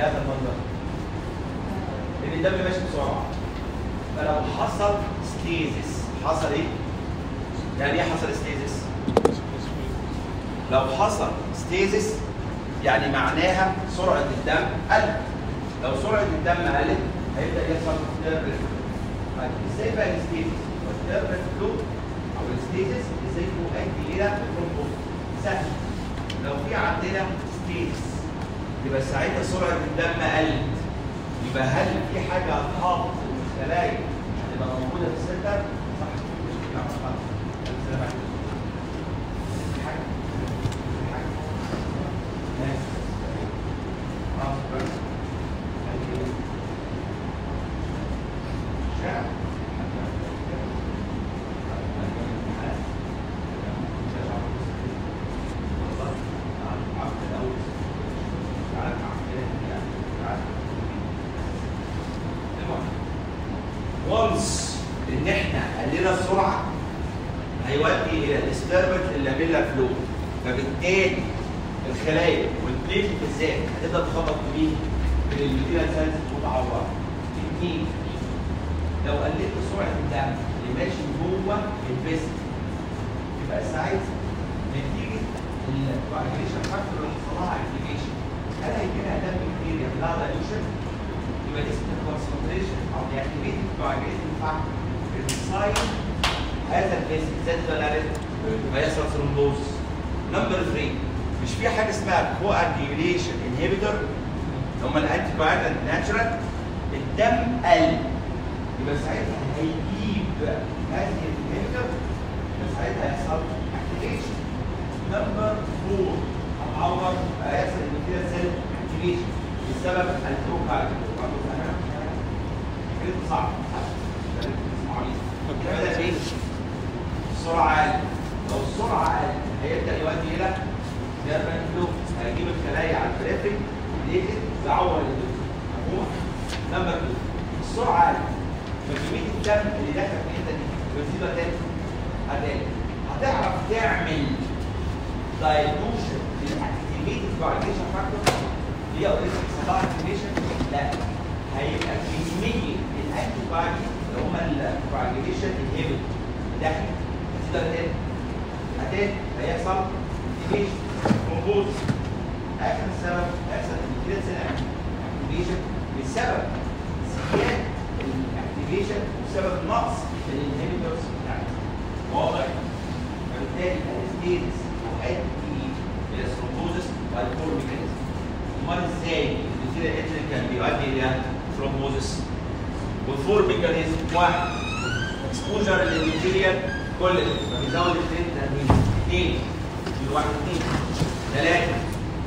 بهذا المنظر ان الدم ماشي بسرعه فلو حصل ستيزس حصل ايه؟ يعني ايه حصل ستيزس؟ لو حصل ستيزس يعني معناها سرعه الدم قلت لو سرعه الدم قلت هيبدا يحصل تيربل طيب ازاي بقى الستيزس؟ التيربل فلو او الستيزس ازاي يؤدي الى الثرومبوز سهل لو في عندنا ستيزس يبقى ساعتها سرعه الدم قلت يبقى هل في حاجه هتحافظ الخلايا هتبقى موجوده في السنتر؟ صح مش كده صح السلام عليكم في حاجه في حاجه ماشي اه كويس شاعر وانس ان احنا قلنا السرعه هيؤدي الى الاستربت اللاميلا فلو فبالتالي الخلايا والبليت بالذات هتبدا تخبط بمين؟ بالميتيريال سيلز متعوره اثنين لو قللت سرعه الدم اللي ماشي جوه الفيسل يبقى ساعتها نتيجه الكواجيليشن فاكتور اللي حصل لها اكتيفيشن هل هيجي لها دم كتير يعمل لها دايلوشن؟ يبقى اسم الكونسنتريشن او الاكتيفيتد كواجيليشن فاكتور الساين هذا الفيسل زاد ولا قلت؟ يبقى يحصل ثرومبوز نمبر 3 مش في حاجه اسمها كواجيليشن انهبيتور هم الانتي كواجلانت ناتشرال الدم قل يبقى ساعتها هيجيب هذه الانهبيتور يبقى ساعتها هيحصل اكتيفيشن نمبر 4 هتعور هيحصل الماتيريال سيل اكتيفيشن بسبب البروكارديو برضه فاهمها؟ كده صعب كده ايه؟ السرعه قلت لو السرعه قلت هيبدا يؤدي الى ديربان فلو هيجيب الخلايا على البريفري ليكت تعور الدم مفهوم؟ نمبر 2 السرعه قلت فكميه الدم اللي داخل في الحته دي بتزيد تاني هتاني هتعرف تعمل دايلوشن للاكتيفيتد كواجيليشن فاكتور اللي هي اوريدي بيحصل لها اكتيفيشن لا هيبقى كميه الانتي كواجي اللي هم الكواجيليشن انهبيتور داخل هتقدر تاني هتاني هيحصل اكتيفيشن كومبوز اخر سبب هيحصل الميتيريال اكتيفيشن بسبب زياده الاكتيفيشن وبسبب نقص الانهبيتورز بتاعتها واضح فبالتالي الستيتس تؤدي الى ثرومبوزس والفور ميكانيزم امال ازاي الميتيريال انجن كان بيؤدي الى ثرومبوزس والفور ميكانيزم واحد اكسبوجر للماتيريال كل فبيزود التريد تأمين اثنين واحد اثنين ثلاثة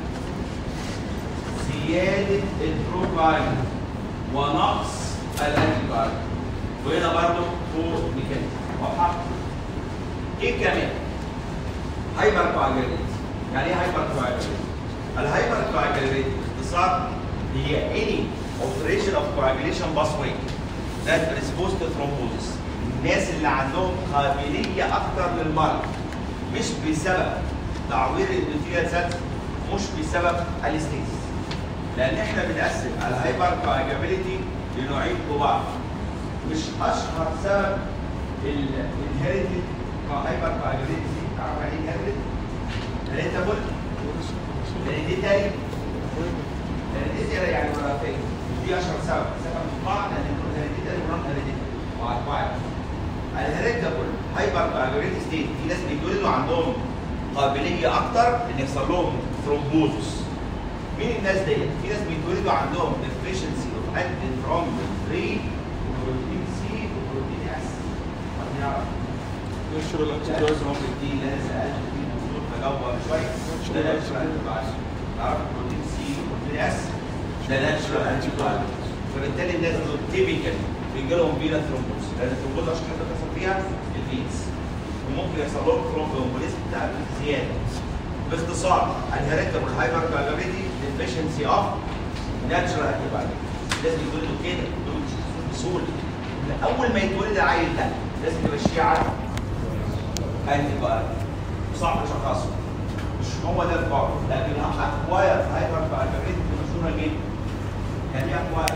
زيادة البروفايل ونقص الانتي وهنا برضه فور ميكانيزم واضحة؟ ايه كمان؟ هايبر كواجوليت يعني ايه هايبر كواجوليت؟ الهايبر كواجوليت باختصار هي any alteration of coagulation pathway that responds to thrombosis الناس اللي عندهم قابليه اكتر للمرض مش بسبب تعوير النيوتريال سيلز مش بسبب الاستيز لان احنا بنقسم الهايبر كواجابيلتي لنوعين كبار مش اشهر سبب الانهيرتد هايبر كواجابيلتي تعرف يعني ايه انهيرتد؟ هيريتابل هيريديتاري هيريديتاري يعني وراثيه دي اشهر سبب سبب بعض ان يكون هيريديتاري ونون هيريديتاري وأنواع الهيريتابل هايبر كواجابيلتي ستيت في ناس بيتولدوا عندهم قابليه اكتر ان يحصل لهم ثرومبوزس مين الناس ديت؟ في ناس بيتولدوا عندهم deficiency of anti thrombin 3 وبروتين سي وبروتين اس حد يعرف؟ نشر لا، الانتي thrombin دي اللي انا سالت فيه الدكتور فجاوب شويه ده ناتشورال انتي تعرف بروتين سي وبروتين اس ده ناتشورال انتي فبالتالي الناس دول تيبيكالي بيجي لهم فينا ثرومبوز لان الثرومبوز عشان كده بيحصل فيها الفينز وممكن يحصل لهم ثرومبومبوليزم بتاع زياده باختصار الهيريتابل هايبر كواجابيلتي ديفيشنسي اوف ناتشورال انتي لازم يتولدوا كده دول مش هيحصلوا بسهوله اول ما يتولد العيل ده لازم تمشيه على انتي صعب تشخصه مش هو ده الفرق لكن اكواير هايبر كواجابيلتي مشهوره جدا يعني ايه اكواير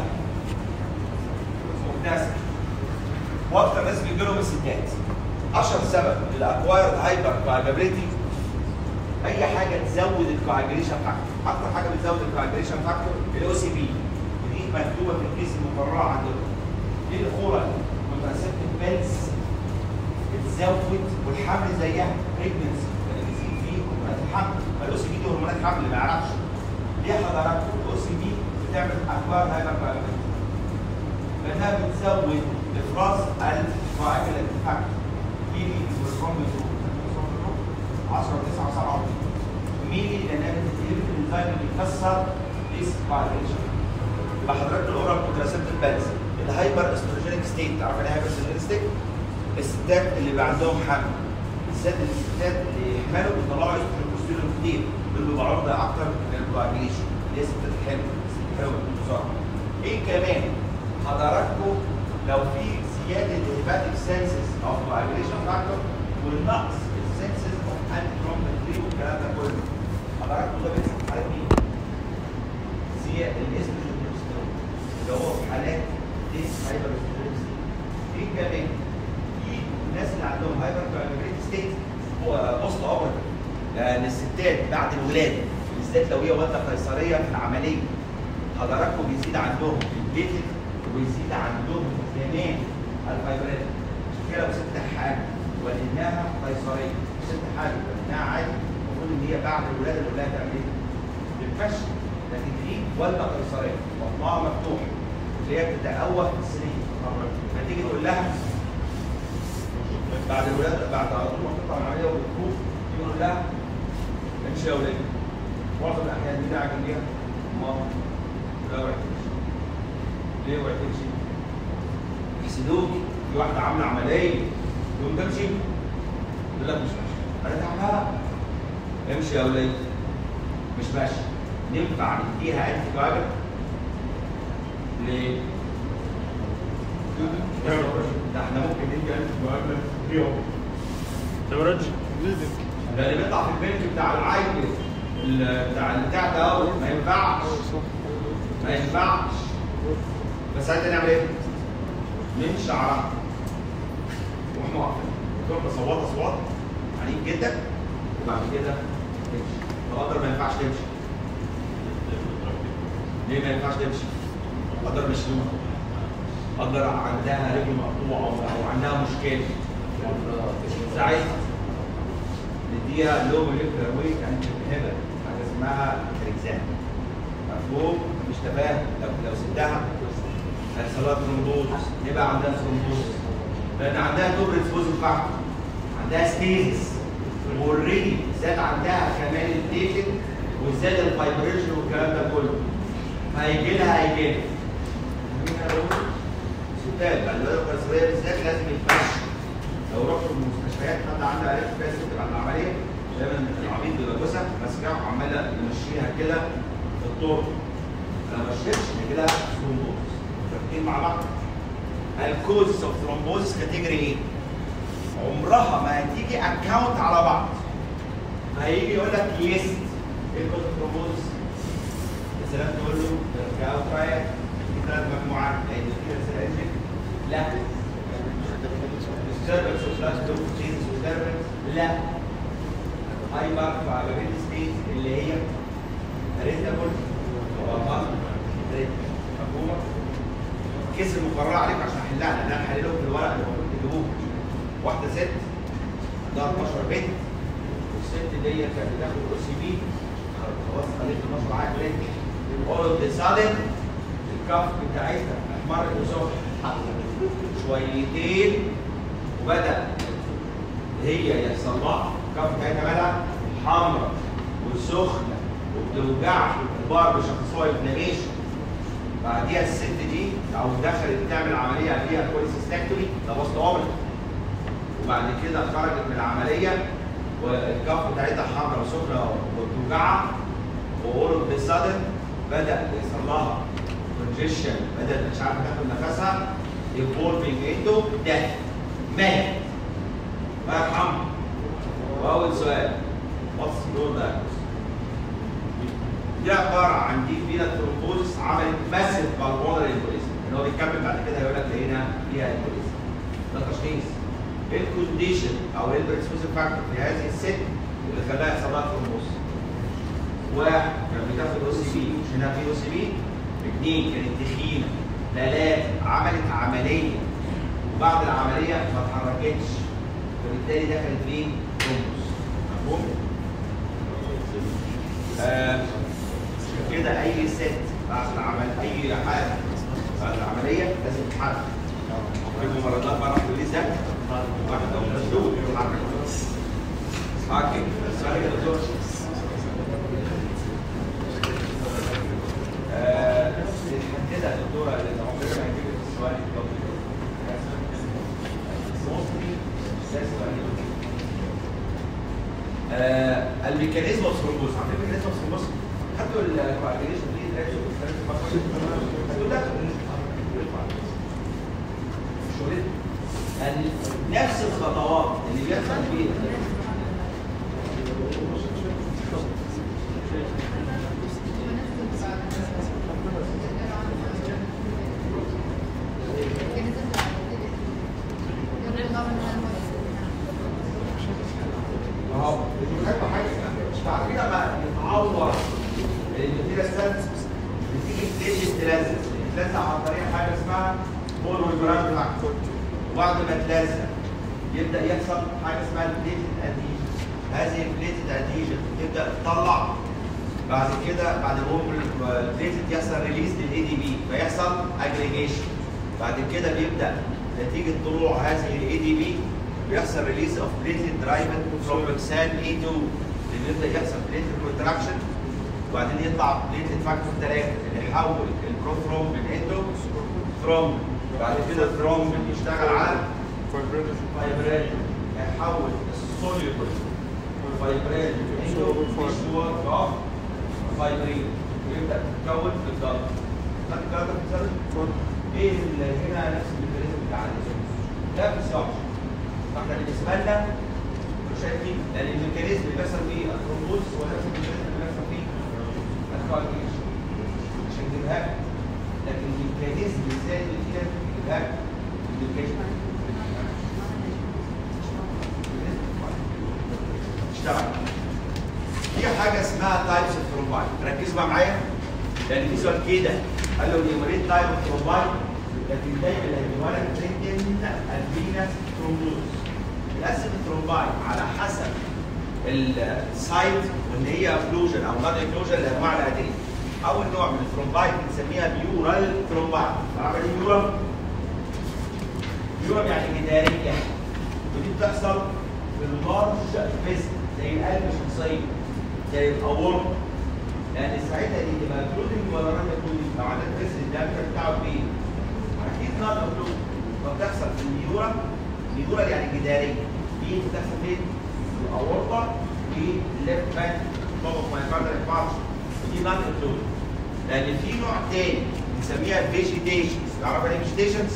مكتسب واكتر ناس بيجي لهم الستات اشهر سبب للاكواير هايبر كواجابيلتي اي حاجه تزود الكواجريشن فاكتور اكتر حاجه بتزود الكواجريشن فاكتور الاو سي بي دي مكتوبه في الكيس المقرره عندكم دي الاخوره مترسبه بيلز بتزود والحمل زيها بريجنسي بيزيد فيه هرمونات الحمل فالاو سي بي دي هرمونات حمل ما يعرفش ليه حضراتكم الاو سي بي بتعمل اكوار هايبر كواجريشن لانها بتزود افراز الكواجلنت فاكتور ميلي والكومبي 10 9 7 ميلي لانها بتتهلك الانزيم اللي بيكسر ديس كواجليشن يبقى حضرتك الاورال كونتراسيبتيف بانز الهايبر استروجينيك ستيت عارف ايه هايبر استروجينيك ستيت؟ الستات اللي بقى عندهم حمل بالذات الستات اللي يحملوا بيطلعوا استروجين كتير دول بيبقوا عرضه اكتر للكواجليشن اللي هي ستات الحمل الست الحمل بسرعه ايه كمان حضراتكم لو في زياده الهيباتيك سنسز اوف كواجليشن فاكتور والنقص السنسز اوف انتي ترومبين والكلام ده كله حضراتكم ده بيحصل في حالات مين؟ زياده الاستروجين اللي هو في حالات ديس هايبر استروجين ايه كمان؟ في الناس اللي عندهم هايبر كواجليشن ستيت هو بوست اوبرتيف لان الستات بعد الولاده بالذات لو هي والده قيصريه في العمليه حضراتكم بيزيد عندهم البيتك ويزيد عندهم كمان الفايبرات عشان كده لو ست حامل ولدناها قيصريه ست حامل ولدناها عادي المفروض ان هي بعد الولاده الولاده تعمل ايه؟ تتفشل لكن دي والده قيصريه بطنها مفتوح اللي هي بتتأوه في السرير فتيجي تقول لها بعد الولاده بعد على طول ما تقطع العمليه وبتفوق تيجي تقول لها امشي يا ولادي معظم الاحيان دي داعي جنبيها ماما لا ما وعدتش ليه ما وعدتش؟ يحسدوكي في واحده عامله عمليه تقوم تمشي تقول لك مش ماشي انا تعبانه امشي يا ولادي مش ماشي ننفع نديها انتي كواجل ليه؟ ده احنا ممكن ندي انتي كواجل يوم تبرج ده اللي بيطلع في البنك بتاع العيل ال- بتاع البتاع ده اهو ما ينفعش ما ينفعش بس ساعتها نعمل ايه؟ نمشي شعرها واحنا واقفين تروح مصوته صوت عنيف جدا وبعد كده تمشي طب قدر ما ينفعش تمشي ليه ما ينفعش تمشي؟ قدر مشلول قدر عندها رجل مقطوعه او عندها مشكله ساعتها نديها لو موليكولار ويت انتي انهبر حاجه اسمها تريكسان مفهوم مش تفاهم لو لو سبتها هيحصل لها ترومبوز يبقى عندها ترومبوز لان عندها دوبل اكسبوزن فاكتور عندها ستيزس اوريدي زاد عندها كمان الديتد وزاد الفايبريشن والكلام ده كله هيجي لها هيجي لها ستات بعد الولاده القيصريه بالذات لازم يتمشى لو رحت المستشفيات حد عنده علاج فيها ست بعد العمليه دايما العميد بيبقى جوزها ماسكاها وعماله يمشيها كده في الطرق لو ما مشيتش هيجي لها ثرومبوز فاكرين مع بعض الكوز اوف ثرومبوز كاتيجوري ايه؟ عمرها ما هتيجي اكونت على بعض هيجي يقول لك ليست ايه الكوز اوف ثرومبوز؟ السلام تقول له ارجعوا شويه في ثلاث مجموعات لان في رساله انجل لا disturbance of blood flow changes disturbance لا هايبر فعالبين ستيت اللي هي ريتابل مفهومه كيس المقرره عليك عشان احلها لان انا هحللهم في الورق اللي المفروض تجيبوه واحده ست عندها 12 بنت والست دي كانت بتاخد او سي بي خلاص خليت 12 عقل بنت اول اوف ذا سادن الكف بتاعتها احمرت وسخنت شويتين وبدا هي يحصل لها الكف بتاعتها مالها حمراء وسخنه وبتوجعها وكبار بيشخصوها انفلاميشن بعديها الست دي او دخلت تعمل عمليه فيها كوليسيستكتومي ده بوست اوبرت وبعد كده خرجت من العمليه والكف بتاعتها حمراء وسخنه وبتوجعها واول اوف سادن بدا يحصل لها كونجيشن بدات مش عارفه تاخد نفسها ايفولفنج انتو ديث مات الله يرحمه واول سؤال واتس يور diagnosis؟ دي عباره عن دي فينا ثرومبوزس عملت ماسيف بالمونري امبوليزم اللي هو بيكمل بعد كده يقول لك لقينا فيها امبوليزم ده تشخيص ايه الكونديشن او ايه البريسبوزيف فاكتور في هذه الست اللي خلاها يحصل لها ثرومبوزس واحد كان بتاخد او سي بي مش هنا في او سي بي اثنين كانت تخينه ثلاثه عملت عمليه وبعد العمليه ما اتحركتش وبالتالي دخلت في ثرومبوس مفهوم؟ آه كده اي ست بعد العمل اي حاجه بعد العمليه لازم تتحرك في ممرضات بره البوليس ده واحد او مسدود يتحرك اوكي السؤال يا دكتور آه، نحددها يا دكتوره لان عمرنا ما هنجيب السؤال الطبي Mostly ده سؤال آه، الميكانيزم اوف ثرومبوز عارفين الميكانيزم اوف ثرومبوز خدوا الكوagulation دي خدوا ده شغل نفس الخطوات اللي بيحصل فيها اهو بتحب حاجه بعد كده بقى يتعور البكتيريا ستانس بتيجي تلج تلزق تلزق عن طريق حاجه اسمها بول والبراج وبعد ما تلزق يبدا يحصل حاجه اسمها البليتد اديجن هذه البليتد اديجن تبدا تطلع بعد كده بعد ما البليتد يحصل ريليز للاي دي بي فيحصل اجريجيشن بعد كده بيبدا نتيجه طلوع هذه الاي دي بي بيحصل ريليز اوف بليتد درايفن بروبكسان اي 2 اللي بيبدا يحصل بليتد كونتراكشن وبعدين يطلع بليتد فاكتور 3 اللي يحول البروثرومبين انتو ثرومبين بعد كده الثرومبين يشتغل على فايبرين يحول السوليبل فايبرين انتو مشوار اوف فايبرين ويبدا تتكون في الضغط خدت الكلام ده في الزمن؟ ايه اللي هنا نفس الميكانيزم بتاع الانسولين ده في الصعب فاحنا بالنسبه لنا مش شايفين لان الميكانيزم اللي بيحصل فيه الثرومبوز هو نفس الميكانيزم اللي بيحصل فيه الكواجيليشن مش هنجيبها لك. لكن الميكانيزم ازاي اللي فيها نجيبها لك. الميكانيزم اشتغل في حاجه اسمها تايبس اوف ثرومبايت ركزوا بقى معايا لان في سؤال كده قال له نيومريت تايب اوف ثرومبايت لكن دايما اللي هيجيبها لك بريتن الفينس ثرومبوز بيقسم الثرومبايت على حسب السايت وان هي افلوجن او نون افلوجن لانواع العاديه اول نوع من الثرومبايت بنسميها بيورال ثرومبايت عارف ايه بيورال؟ بيورال يعني جداريه ودي بتحصل في اللارج فيست زي القلب شخصيا زي الاورط لان ساعتها دي تبقى كلودنج ولا نون كلودنج لو عندك فيست الدم بتاعه كبير اكيد نون كلودنج فبتحصل في النيورال النيورال يعني جداريه دي بتحصل فين؟ في الاورطه والليفت باك طبق مايكاردال انفاركشن ودي نون كلودنج لان في نوع تاني بنسميها فيجيتيشن تعرف يعني فيجيتيشنز؟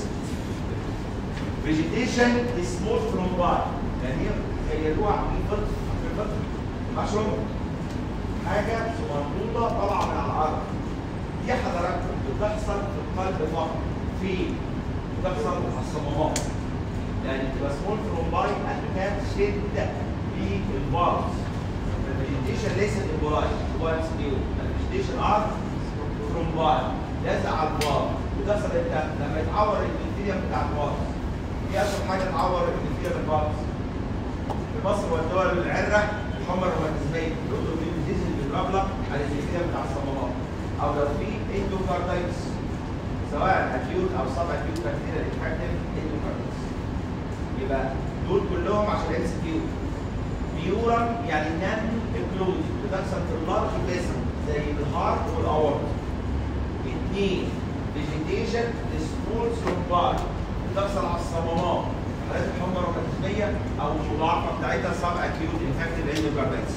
فيجيتيشن سمول ثرومباي يعني هي تخيلوها عاملين فطر في فطر مشروم حاجه صغنطوطه طالعه من على الارض دي حضراتكم بتحصل في القلب فقط في بتحصل على الصمامات يعني تبقى سمول ثرومباي كان شد بالفارس الفيجيتيشن ليس الامبولاي هو اسمه الفيجيتيشن ار ثرومباي لازق على الفارس وتحصل امتى؟ لما يتعور البكتيريا بتاع الفارس دي اشهر حاجه تعور البكتيريا بالفارس في مصر والدول العره الحمر الروماتيزميه يقولوا دي الديزل اللي بيضرب على البكتيريا بتاع الصمامات او لو في اندوكاردايتس سواء اكيوت او سب اكيوت بكتيريا انفكتيف اندوكاردايتس يبقى دول كلهم عشان ام سي كيو بيورم يعني نان انكلود بتحصل في اللارج فيسل زي الهارت والاورت اثنين فيجيتيشن سمول ثرومباي بتحصل على الصمامات حالات الحمى الروماتيزميه او المضاعفه بتاعتها سب اكيوت انفكتيف اندوكاردايتس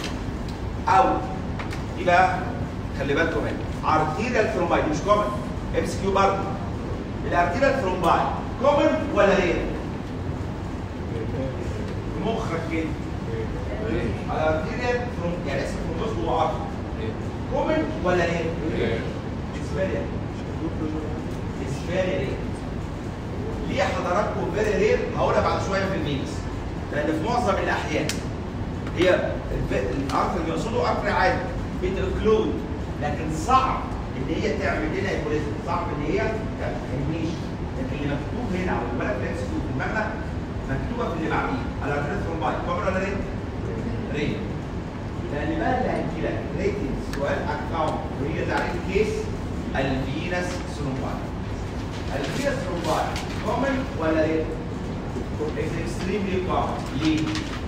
او يبقى خلي بالكم هنا ارتيريال ثرومباي مش كومن ام سي كيو برضه الارتيريال ثرومباي كومن ولا رير؟ مخك كده الارتيريال ثرومباي يعني اسم ثرومبوز جوه عظم كومن الارتر اللي يقصده ارتر عادي بتكلود لكن صعب ان هي تعمل لنا ايكوليزم صعب ان هي ما تفهمنيش لكن اللي مكتوب هنا او البلد فليكس في المبنى مكتوبه في اللي بعديه الارتريت ثرومبايت كومن ولا ريت؟ ريت لان بقى اللي هيجي لك ريتنج سؤال اكونت وهي اللي عليه الكيس الفينس ثرومبايت الفينس ثرومبايت كومن ولا ريت؟ It's extremely common. ليه؟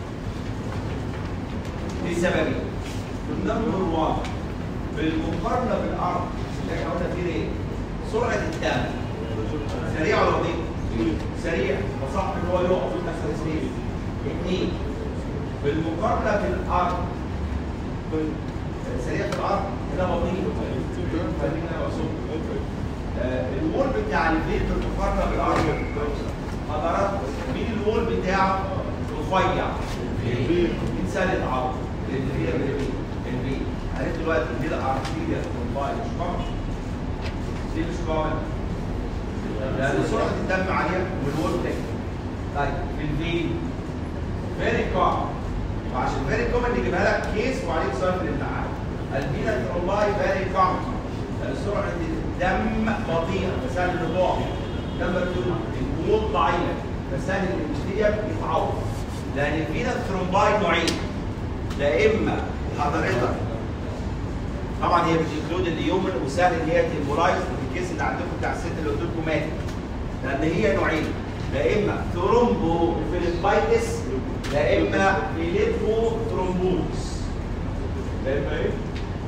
لسببين. النمبر 1 بالمقارنه بالارض اللي احنا قلنا فيه ايه؟ سرعه الدم سريع ولا بطيء؟ سريع فصح ان هو يقف في نفس سبيس. اثنين بالمقارنه بالارض بال- سريع في الارض هنا بطيء خلينا نقصد آه، الوول بتاع البيت بالمقارنه بالارض حضرات مين الوول بتاعه رفيع مين سالت عرض اللي هي البيت البيت عرفت دلوقتي ان ده ارتيريا كومباين مش كومن ليه مش كومن؟ لان سرعه الدم عاليه والوول تك طيب في الفين فيري كومن وعشان فيري كومن نجيبها لك كيس وعليك سؤال في الامتحان الفينا ترومباي فيري كومن لان سرعه الدم بطيئه فسهل الرجوع نمبر 2 الوول ضعيفه فسهل الابتديا يتعوض لان الفينا ترومباي نوعين لا اما حضرتك طبعا هي بتنكلود اليومن وسهل ان هي تيمبولايز في الكيس اللي عندكم بتاع الست اللي قلت لكم مات لان هي نوعين لا اما ثرومبو فيليبايتس لا اما فيليبو ثرومبوز لا اما ايه؟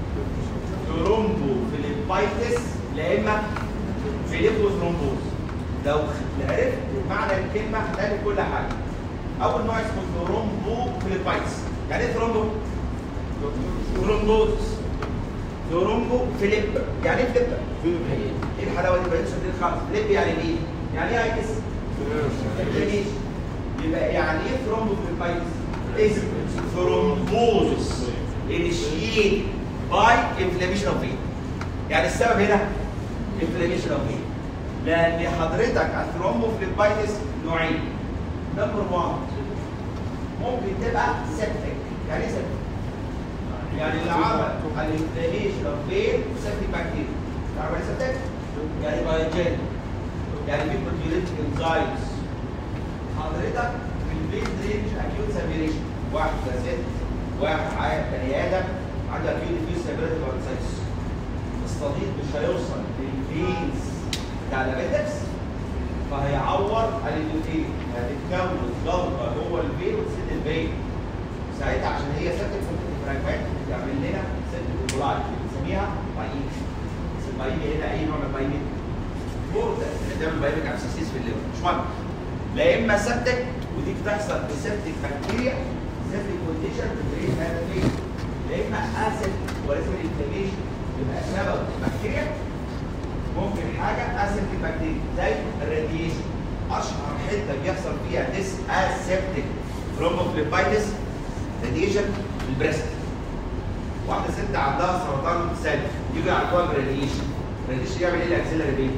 ثرومبو فيليبايتس لا اما فيليبو ثرومبوز لو عرفت معنى الكلمه هتلاقي كل حاجه اول نوع اسمه ثرومبو فيليبايتس يعني ايه ثرومبو؟ ثرومبوز ثرومبو فيليب يعني ايه فيليب؟ ايه الحلاوه دي بقتش دي خالص فيليب يعني مين؟ يعني ايه ايكس؟ يعني يبقى يعني ايه ثرومبو فيليبايتس؟ اسم ثرومبوز initiated by inflammation of vein يعني السبب هنا inflammation of vein لان حضرتك الثرومبوفليبايتس نوعين نمبر 1 ممكن تبقى سيبتك يعني ايه سيبتك؟ يعني اللي عمل الانفلاميشن اوف فين سيبتك بكتيريا تعرف ايه سيبتك؟ يعني بايوجين يعني في بروتيوليتيك انزايمز حضرتك في البين درينج اكيوت سابيريشن واحد ست واحد عايز بني ادم عنده اكيوت ديفيوز سابيريتي بارسايتس الصديق مش هيوصل للفينز بتاع الابندكس فهيعور الانفلين هتتكون ضغطه جوه الفين وتسد الفين ساعتها عشان هي سبتك ممكن فراجمنت تعمل لنا سد البلاج بنسميها بايين البايين هنا اي نوع من البايين بورده اللي بتعمل بايبك ابسيسيس في الليفر مش مهم لا اما سبتك ودي بتحصل بسبتك بكتيريا سبتك كونديشن بتريد هذا الفين لا اما اسيد ولازم الانفلاميشن يبقى سبب بكتيريا ممكن حاجه اسيد بكتيريا زي الراديشن اشهر حته بيحصل فيها ديس اسيبتك ثرومبوفليبايتس راديشن البريست واحده ست عندها سرطان ثدي يجي عندها براديشن الراديشن يعمل ايه الاكسلري بيه؟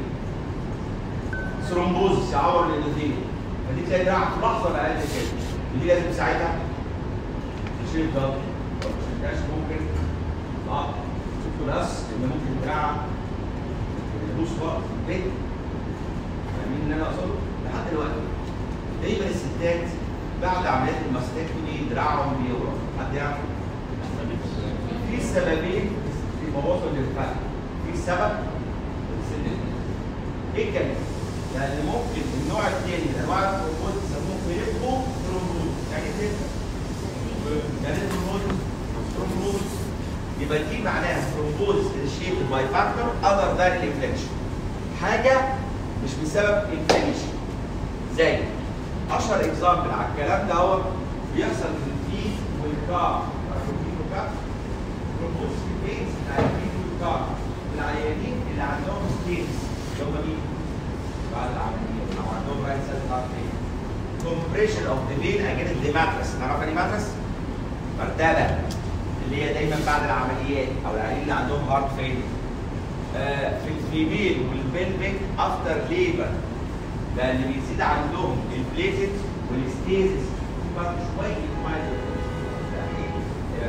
ثرومبوز يعور الاندوثيليوم فدي تلاقي دراعك في لحظه بقى قد كده ودي لازم ساعتها تشيل الضغط لو ما شلتهاش ممكن اه بلس ان ممكن دراعك يدوس بقى في البيت فاهمين اللي انا اقصده؟ لحد دلوقتي دايما الستات بعد عمليات الماستكتومي دراعهم بيورم حد يعرف؟ في سببين في بوظوا للفرق في سبب سن الجسم. ايه كمان؟ يعني ممكن النوع الثاني من انواع الثرومبوز يسموه فيليبو ثرومبوز يعني ايه فيليبو؟ يعني ايه ثرومبوز؟ ثرومبوز يبقى دي معناها ثرومبوز initiated by factor other than inflammation حاجه مش بسبب inflammation زي اشهر اكزامبل على الكلام ده هو بيحصل في الفيل والكار عارفين الفيل والكار؟ ثرومبوز في الفيز بتاع الفيل والكار العيانين اللي عندهم ستينز اللي هم مين؟ بعد العمليه او عندهم رايت سيل هارت فيل compression of the vein against the mattress تعرف يعني mattress؟ مرتبه اللي هي دايما بعد العمليات او العيانين اللي عندهم هارت فيل في الفيميل والبلفيك افتر ليبر لان بيزيد عندهم البليتد والستيزس برضه شويه مايل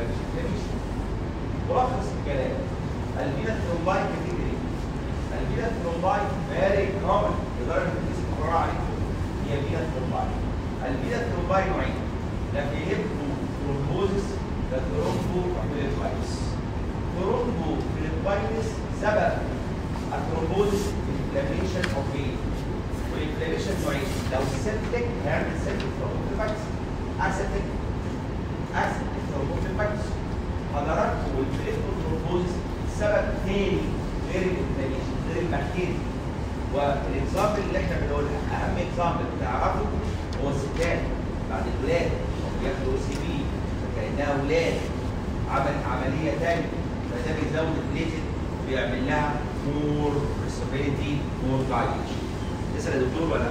الفينا ثرومباي كاتيجوري الفينا ثرومباي فيري كومن لدرجه ان الناس مقرره عليه هي فينا ثرومباي الفينا ثرومباي نوعين لا بيهبوا ثرومبوزس لا ثرومبو فيليبايتس ثرومبو فيليبايتس سبب الثرومبوزس انفلاميشن اوف ايه والانفلاميشن نوعين لو سيبتك هيعمل سيبتك ثرومبوفيليبايتس اسيتك اسيتك ثرومبوفيليبايتس حضرتك والفليكترومبوزس سبب تاني غير الانفلاميشن غير البكتيريا والاكزامبل اللي احنا بنقولها اهم اكزامبل تعرفه هو الستات بعد الولاده بياخدوا او سي بي فكانها ولاد عملت عمليه تانية فده بيزود البليتد وبيعمل لها مور ريسبيليتي مور دايليشن تسال يا دكتور ولا لا؟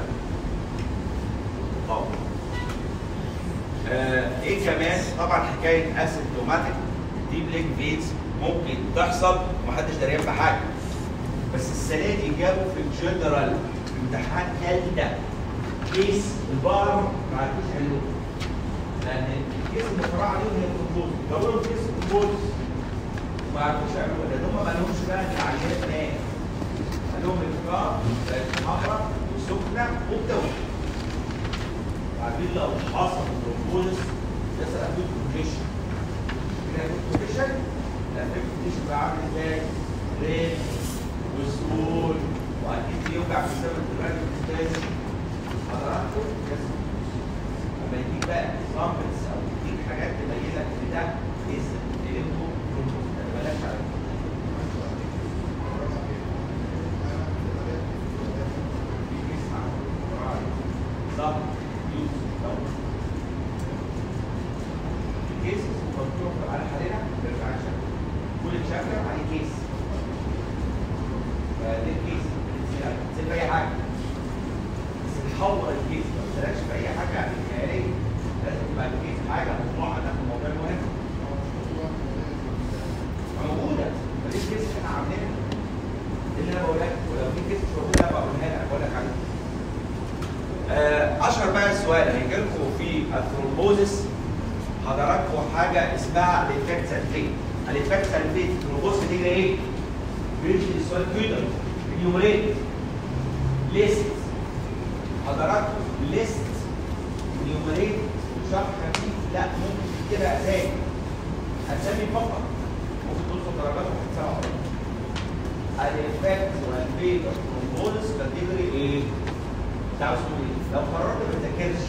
طبعا آه ايه كمان طبعا حكايه اسيمتوماتيك دي بليك فيتس ممكن تحصل ومحدش دريان بحاجه بس السنه دي جابوا في الجنرال امتحان ثالثه كيس البار ما عرفوش يحلوه لان الكيس اللي فرع عليهم هي الكمبوز جابوا لهم كيس الكمبوز ما عرفوش يعملوها لان هم ما لهمش بقى العينات نام قال لهم الافكار بقت حمراء وسخنه وبتوجع عارفين لو حصل ترومبوزس يحصل اكيد كونديشن كده اكيد كونديشن الاكيد كونديشن بقى عامل ازاي؟ ريد وسهول واكيد بيوجع في سبب الدماغ بالنسبه حضراتكم لما يجيب بقى اكزامبلز او يديك حاجات تبين لك ان ده از اليمبو ترومبوزس ما بلاش على صح كيس مفتوح على حالنا بيرجع شكل كل شكل عليه كيس فدي كيس تسيب اي حاجه بس تحور الكيس ما تشتركش في اي حاجه خياليه لازم تبقى الكيس حاجه مجموعه ده الموضوع مهم موجوده مفيش كيس احنا عاملينها دي اللي انا بقولها لك ولو في كيس مش موجوده بقولها لك بقول لك عليها اشهر بقى السؤال هيجي لكم في الثرومبوزس حضراتكم حاجه اسمها الافكت سلفيت الافكت سلفيت الثرومبوز بتيجي ايه؟ بيمشي السؤال كده اليومريت ليست حضراتكم ليست اليومريت شرح خفيف لا ممكن تكتبها اسامي اسامي فقط ممكن توصل درجات وتحسبها الافكت والفيت الثرومبوزس كاتيجوري ايه؟ بتاع اسمه ايه؟ لو قررت ما تذاكرش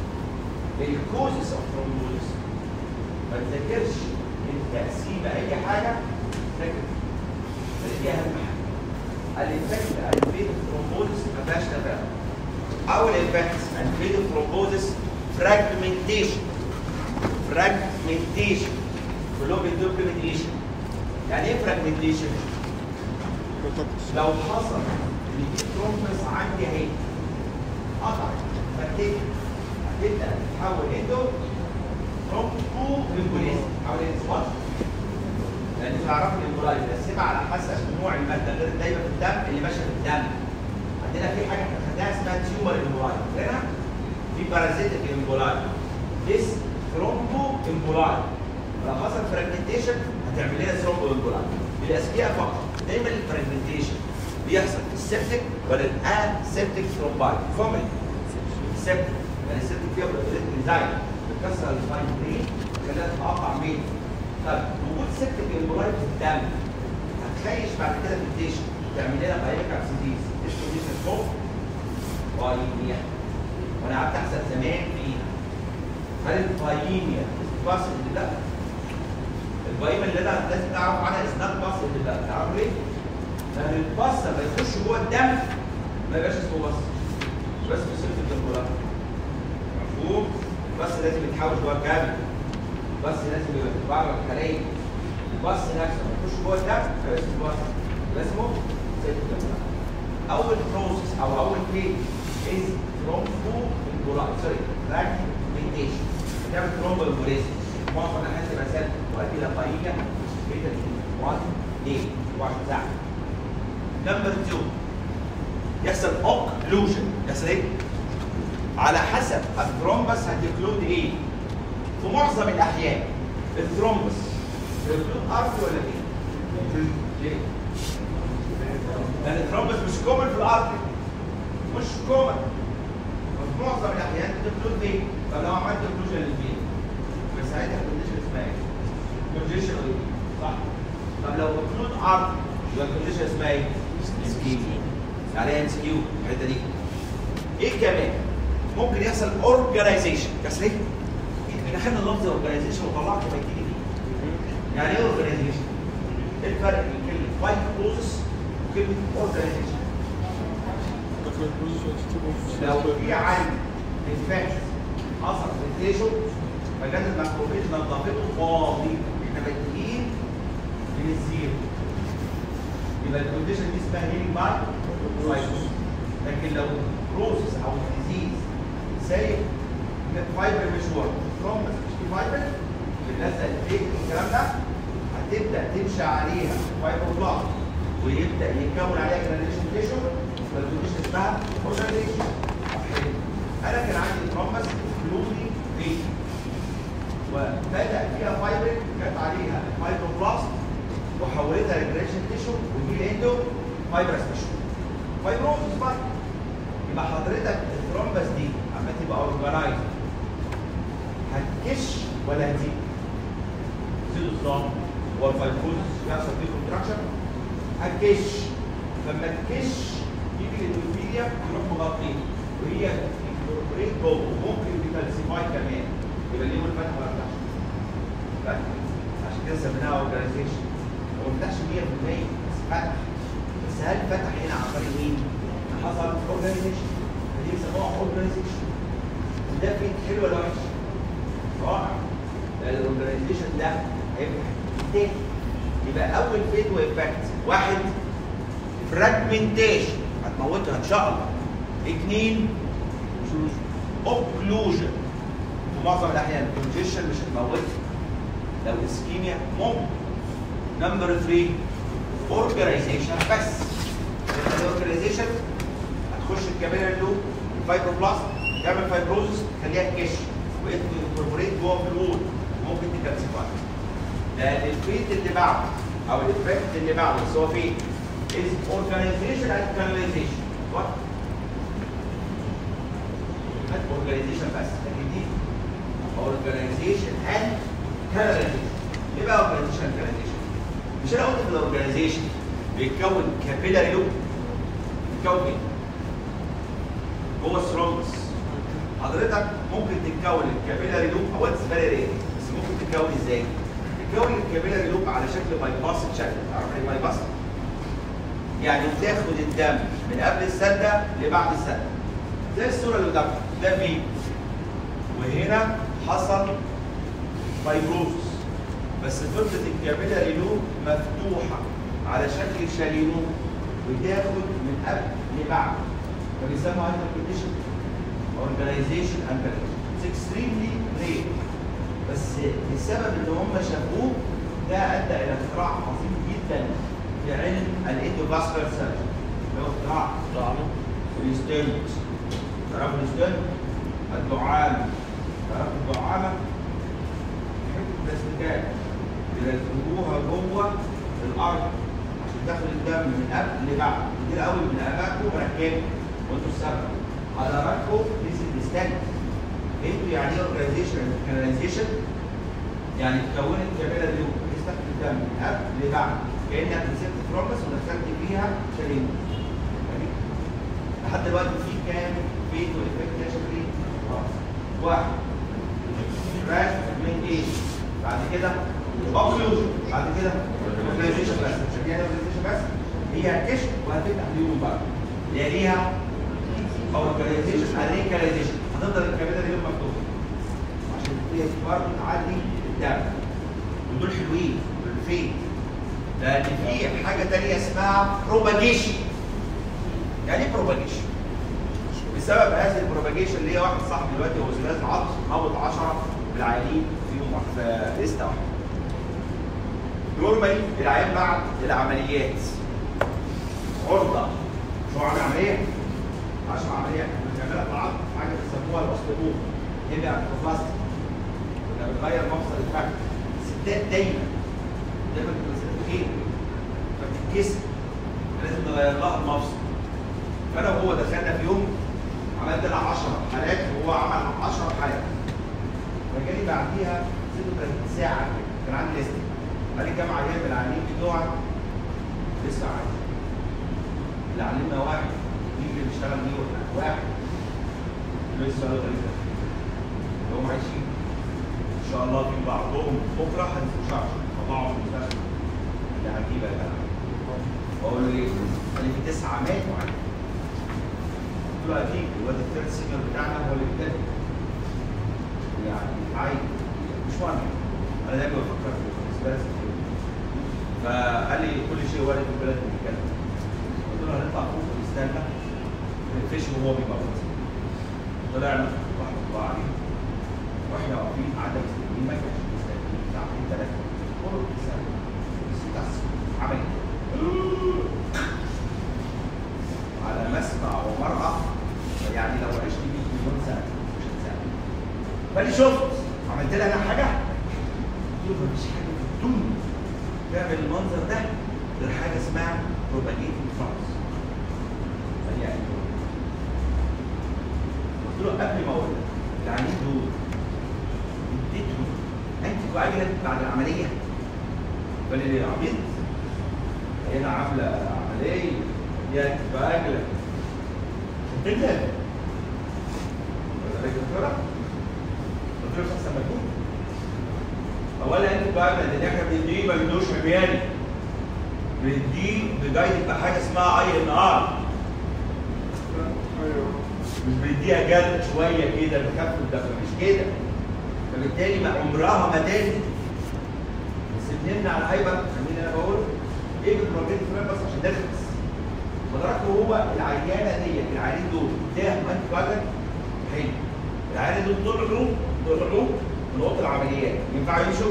الكوزس اوف ثرومبوزس ما تذاكرش التقسيم اي حاجه ذاكر دي اهم حاجه الانفكت الفيد ثرومبوزس ما فيهاش تفاهم اول انفكت الفيد ثرومبوزس فراجمنتيشن فراجمنتيشن كلهم بيدوا دوكيومنتيشن يعني ايه فراجمنتيشن؟ لو حصل ان في ثرومبس عندي اهي قطع فتك هتبدا تتحول اندو ترومبو امبوليزم تحول انسوات لان تعرفوا الامبولايز مقسمه على حسب نوع الماده غير الدايبه في الدم اللي ماشيه في الدم عندنا في حاجه احنا خدناها اسمها تيومر امبولايز فاكرينها؟ في بارازيتك امبولايز ديس ثرومبو امبولايز لو حصل فراجمنتيشن هتعمل لنا ثرومبو امبولايز بالاذكياء فقط دايما الفراجمنتيشن بيحصل في السبتك ولا الاسبتك ثرومبايت فومل السبتك يعني السبتك فيها بروتين انزايم بتكسر الفاين برين وخليها تتقطع مين طب وجود سبتك امبولايت في الدم هتخيش بعد كده في الديش تعمل لنا بايلك ابسيديز اسمه ديش الخوف بايميا وانا قعدت احسب زمان فيها هل البايميا باص اللي لا البايميا اللي انا لازم تعرف عنها اسناد باص اللي لا تعرف ليه؟ لان الباص لما يخش جوه الدم ما يبقاش اسمه باص بس بصفه الدكتوراه مفهوم؟ الباص لازم يتحول جوه الجبل الباص لازم يبقى بره الخليه الباص نفسه لما يخش جوه الدم ما يبقاش اسمه باص يبقى اسمه صفه الدكتوراه اول بروسيس او اول فيز از ترومبو امبولاي سوري فراجمنتيشن بتعمل ترومبو امبوليزم معظم الناس تبقى سالب تؤدي الى طريقه بيتا 1 ايه 1 ساعه نمبر 2 يحصل اوكلوجن يحصل ايه؟ على حسب الثرومبس هتكلود ايه؟ في معظم الاحيان الثرومبس هيكلود ارتي ولا ايه؟ ليه؟ لان الثرومبس مش كومن في الارتري مش كومن وفي معظم الاحيان بتبلود فين؟ طب لو عملت اوكلوجن للفين بس ساعتها الكونديشن اسمها ايه؟ كونجيشن صح؟ طب لو اوكلود ارتري يبقى الكونديشن اسمها ايه؟ سكيو عليها ام سكيو الحته دي ايه كمان؟ ممكن يحصل اورجانيزيشن بس ليه؟ احنا خدنا لفظ اورجانيزيشن وطلعت بكتيريا يعني ايه اورجانيزيشن؟ ايه الفرق بين كلمه فايت بروسس وكلمه اورجانيزيشن؟ لو في عين انفكشن حصل فيتيشن فكانت الميكروبيت نظافته فاضي احنا بادئين من الزيرو يبقى الكونديشن دي اسمها هيلينج باي فايبروس لكن لو بروسس او ديزيز سايب فايبر مشوار ترومبس مش في فايبر بنلزق الفيك والكلام ده هتبدا تمشي عليها فايبروبلاست ويبدا يتكون عليها جرانيشن تيشو فالكونديشن اسمها اورجانيزيشن انا كان عندي ترومبس فلودي فيك وبدا فيها فايبر جت عليها فايبروبلاست وحولتها لجرانيشن تيشو ودي اندو فايبرس تيشو فايبروزس بقى يبقى حضرتك الثرومبس دي اما تبقى اورجنايز هتكش ولا هتزيد؟ تزيد الثرومب هو الفايبروزس يحصل فيه كونتراكشن هتكش فلما تكش يجي الاندوثيليا يروح مغطيه وهي انكوربريت جوه وممكن تكالسيفاي كمان يبقى اليوم الفتح ما فتحش فتح عشان كده سميناها اورجنايزيشن هو ما فتحش 100% بس فتح بس هل فتح هنا عن طريق مين؟ حصل اورجنايزيشن فدي بيسموها اورجنايزيشن ده فين حلو ولا وحش؟ رائع لان الاورجنايزيشن ده هيفتح تاني يبقى اول فيد وافكت واحد فراجمنتيشن هتموتها ان شاء الله اثنين اوكلوجن في معظم الاحيان كونجيشن مش هتموتها لو اسكيميا ممكن نمبر 3 اورجنايزيشن بس الاورجنايزيشن هتخش الكابيلاري لوب الفايبروبلاست تعمل فايبروزس تخليها تكش وانكوربوريت جوه في الوول ممكن تكالسيفاي لان الفيت اللي بعده او الافكت اللي بعده بس هو فين؟ is organization and canalization what؟ organization بس لكن دي organization and canalization ايه بقى organization and canalization؟ مش انا قلت في الاورجنايزيشن بيتكون كابيلاري لوب بيتكون ايه؟ جوه الثرومبس حضرتك ممكن تتكون الكابيلاري لوب او اتس فيري رير بس ممكن تتكون ازاي؟ تتكون الكابيلاري لوب على شكل باي باس شكل تعرف ايه باي باس؟ يعني بتاخد الدم من قبل السده لبعد السده زي الصوره اللي قدامك ده في وهنا حصل فايبروزس بس فتره الكابيلاري لوب مفتوحه على شكل شاليمو وتاخد من قبل لبعد فبيسموها هايبركونديشن اورجنايزيشن اند اتس اكستريملي رير بس السبب اللي هم شافوه ده ادى الى اختراع عظيم جدا في علم الاندوفاسكولار سيرجن اللي هو اختراع الستنت تعرفوا الستنت الدعامه تعرفوا الدعامه حته بلاستيكات بيركبوها جوه الارض عشان تاخد الدم من قبل لبعد كتير قوي من ابائكم مركبه وانتوا السبب حضراتكم ديز الستنت انتوا يعني ايه اورجنايزيشن كاناليزيشن يعني تكونت كابيلا دي بحيث تاخد الدم من قبل لبعد كانك مسكت ترومبس ودخلت فيها شريمه لحد دلوقتي في كام فيت وافكت يا شباب واحد راش من ايه بعد كده اوكلوجن بعد كده اورجنايزيشن بس عشان يعني اورجنايزيشن بس هي هتكشف وهتفتح اليوم بقى اللي ليها اورجنايزيشن ريكاليزيشن هتفضل الكابيلا دي مفتوحه عشان هي برضه تعدي الدم ودول حلوين دول فين لان في حاجه ثانيه اسمها بروباجيشن يعني ايه بروباجيشن؟ بسبب هذه البروباجيشن اللي هي واحد صاحبي دلوقتي هو استاذ عطس موت 10 بالعيانين في يوم واحد في لسته واحده. نورمالي العيان بعد العمليات عرضه شو عامل عمليه؟ 10 عمليات بنعملها في العظم حاجه بيسموها الاوستيوم هنا ارتوبلاستيك كنا بنغير مفصل الفك الستات دايما دايما بتبقى ست خير تتكسر لازم نغير لها المفصل فانا وهو دخلنا في يوم عملت انا 10 حالات وهو عمل 10 حالات فجالي بعديها 36 ساعه كده كان عندي ليست قال لي كام عيان من العيانين بتوعك لسه عايز اللي علمنا واحد مين اللي بيشتغل بيه ولا واحد لسه قالوا ثلاثه اللي هم عايشين ان شاء الله في بعضهم بكره هنزل شهر طلعوا في المستشفى اللي هجيبها يا جدع بقول له ليه؟ قال لي في تسعه ماتوا عندي قلت له اكيد الواد الثيرد سينيور بتاعنا هو اللي بيتكلم يعني عادي مش مهم انا دايما بفكر في بالنسبه لي فقال لي كل شيء وارد في البلد بيتكلم قلت له هنطلع فوق ونستنى نقفشه وهو بيموت طلعنا رحمه الله عليه واحنا واقفين قعدنا مستنيين ما كانش مستنيين ساعتين ثلاثه كله بيسال بس عمل على مسمع ومرأة يعني لو عشت 100 مليون سنة مش هتسأل فأنا شفت عملت لها أنا حاجة قلت له مفيش حاجة في الدنيا تعمل المنظر ده غير حاجة اسمها propagating France قال لي يعني قلت له قبل ما أقول لك العيانين دول اديتهم أنتي كواجلت بعد العملية قال لي عبيط هنا عاملة عملية يا كواجلت تنتهي ولا دكتورة قلت له شخص مجنون اولا انتوا بقى ان احنا بنديه ما بندوش عمياني بنديه بجايد بحاجه اسمها اي ان ار مش بنديها جلد شويه كده بخف الدم مش كده فبالتالي ما عمرها ما تاني بس بنمنع الهايبر خليني انا بقول ايه بالبروجيت فريم بس عشان نخلص حضراتكم هو العيانه ديت العيانين دول اداهم انتي بايوتيك حلو العيانه دول طلعوا طلعوا من اوضه العمليات ينفع يمشوا؟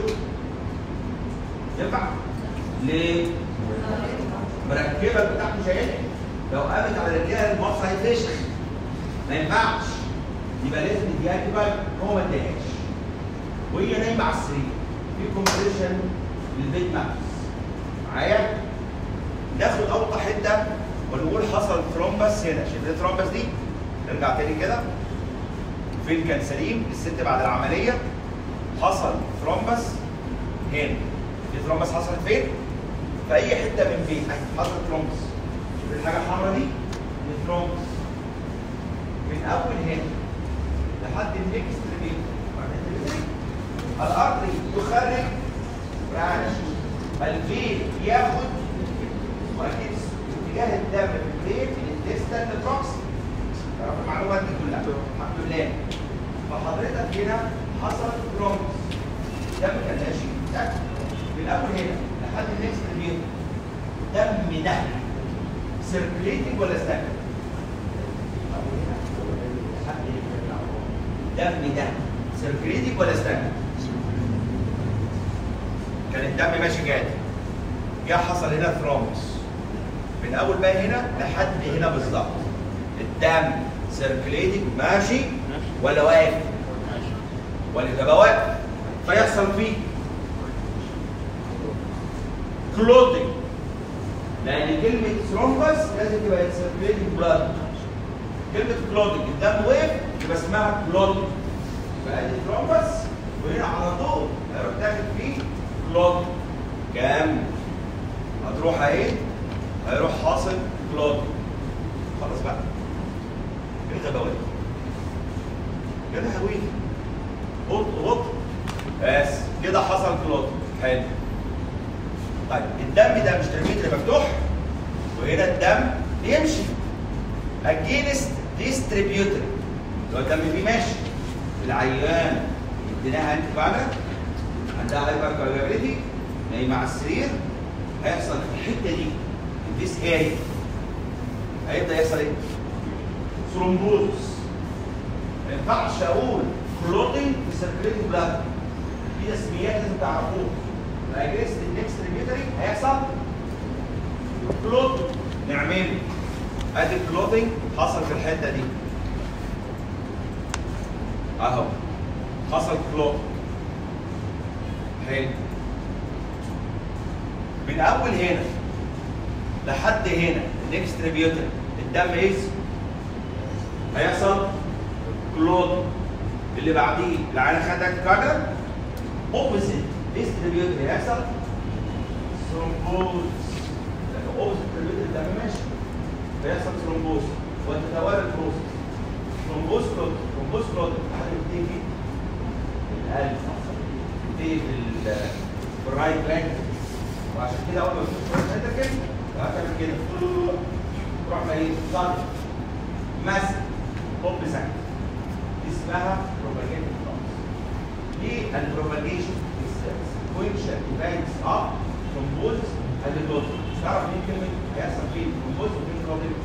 ينفع؟ ليه؟ مركبه بتاعته شايلها لو قامت على رجليها المفصل هيتفشخ ما ينفعش يبقى لازم نديها كده هو ما اداهاش وهي نايمه على السرير في كومبريشن للبيت ماكس معايا؟ ناخد اوطى حته ونقول حصل ثرومبس هنا شايفين الثرومبس دي؟ نرجع تاني كده فين كان سليم الست بعد العمليه حصل ثرومبس هنا في ثرومبس حصلت فين؟ في اي حته من فين؟ حصل ثرومبس شوف الحاجه الحمراء دي دي ثرومبس من اول هنا لحد النكست ريبيت الارض يخرج يعني الفيل ياخد واكيد اتجاه الدم في الفيل الديستال بروكسي تعرف المعلومات دي كلها الحمد لله فحضرتك هنا حصل ثرومبس الدم كان ماشي تك من اول هنا لحد النكست ريبيت دم ده سيركليتنج ولا ستاكن؟ دم ده سيركليتنج ولا ستاكن؟ كان الدم ماشي جاد جه حصل هنا ثرومبس من اول بقى هنا لحد هنا بالظبط الدم سيركليتنج ماشي ولا واقف؟ ولا تبقى واقف فيحصل فيه كلوتنج لان كلمه ثرومبس لازم تبقى سيركليتنج بلاد كلمه كلوتنج الدم وقف يبقى اسمها كلوتنج فادي ثرومبس وهنا على طول هيروح داخل فيه كلوتنج كام هتروح اهي هيروح حاصل كلوتنج خلاص بقى ايه الغباوه دي؟ كده هويه غط غط بس كده حصل كلوتنج حلو طيب الدم ده مش ترميتر مفتوح وهنا الدم يمشي اجينست ديستريبيوتر لو الدم فيه ماشي العيان اديناها انت فاهمه عندها هايبر كارجابيلتي نايمه على السرير هيحصل في الحته دي ذيس اريا هيبدا يحصل ايه؟ ثرومبوزس ما ينفعش اقول كلوتنج في سيركليتنج بلاد دي تسميات لازم تعرفوها اجريست النكست ريبيوتري هيحصل كلوت نعمله ادي الكلوتنج حصل في الحته دي اهو حصل كلوت حلو من اول هنا لحد هنا النكست تريبيوتر الدم ايز هيحصل كلود اللي بعديه العينه خدت كارد اوبوزيت ديستريبيوتر هيحصل ثرومبوز لان اوبوزيت تريبيوتر الدم ماشي فيحصل ثرومبوز وتتوالى البروسيس ثرومبوز كلود ثرومبوز كلود لحد ما تيجي القلب تيجي في ال- في الرايت لانج وعشان كده اول ما بتدخل الحته كده هتعمل كده تروح ميت صدر مثلا بوب سكت دي اسمها بروباجيشن دي البروباجيشن سيكونشال ايفنتس اوف ثرومبوز اند كلوت تعرف مين كلمه هيحصل فيه ثرومبوز وفين بروبلم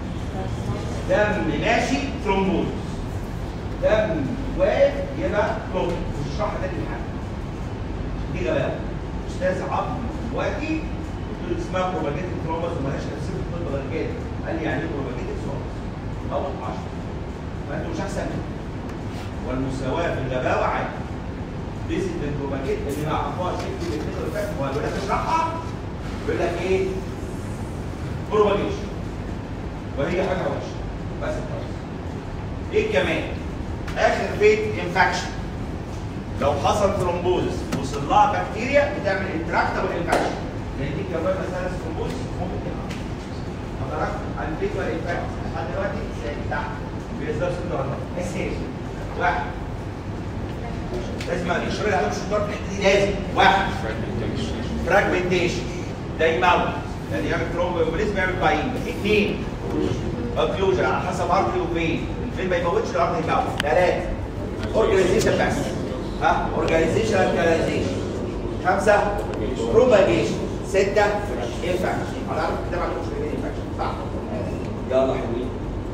دم ماشي ثرومبوز دم واقف يبقى كلوت مش هشرحها تاني حاجه دي غباوه استاذ عبد دلوقتي قلت له اسمها بروباجيتيف ثرومبس ومالهاش تفسير في الطب غير كده قال لي يعني ايه بروباجيتيف ثرومبس اول 10 فانتوا مش احسن مني والمساواه في الغباوه عادي بيزك بالبروباجيت اللي ما عرفوهاش يكتب الاثنين اللي فاتوا هو يقول لك اشرحها يقول لك ايه بروباجيشن وهي حاجه وحشه بس خلاص ايه كمان اخر بيت انفكشن لو حصل ثرومبوز وصل لها بكتيريا بتعمل انتراكتبل انفكشن لان دي كمان مساله ثرومبوز ممكن تبقى حضرتك عن البيت ولا انفكشن لحد دلوقتي ازاي تحت بيصدر ست درجات اساس واحد لازم الاشاره اللي عليهم الشطار في الحته دي لازم واحد فراجمنتيشن ده يموت يعني يعمل ترومبوليزم يعمل باين اثنين اوكلوجن على حسب ارضي وفين الفين ما يموتش الارض يموت ثلاثه اورجانيزيشن بس ها اورجانيزيشن اورجانيزيشن خمسه بروباجيشن سته انفكشن انا عارف كده ما عندكمش انفكشن صح يلا حلوين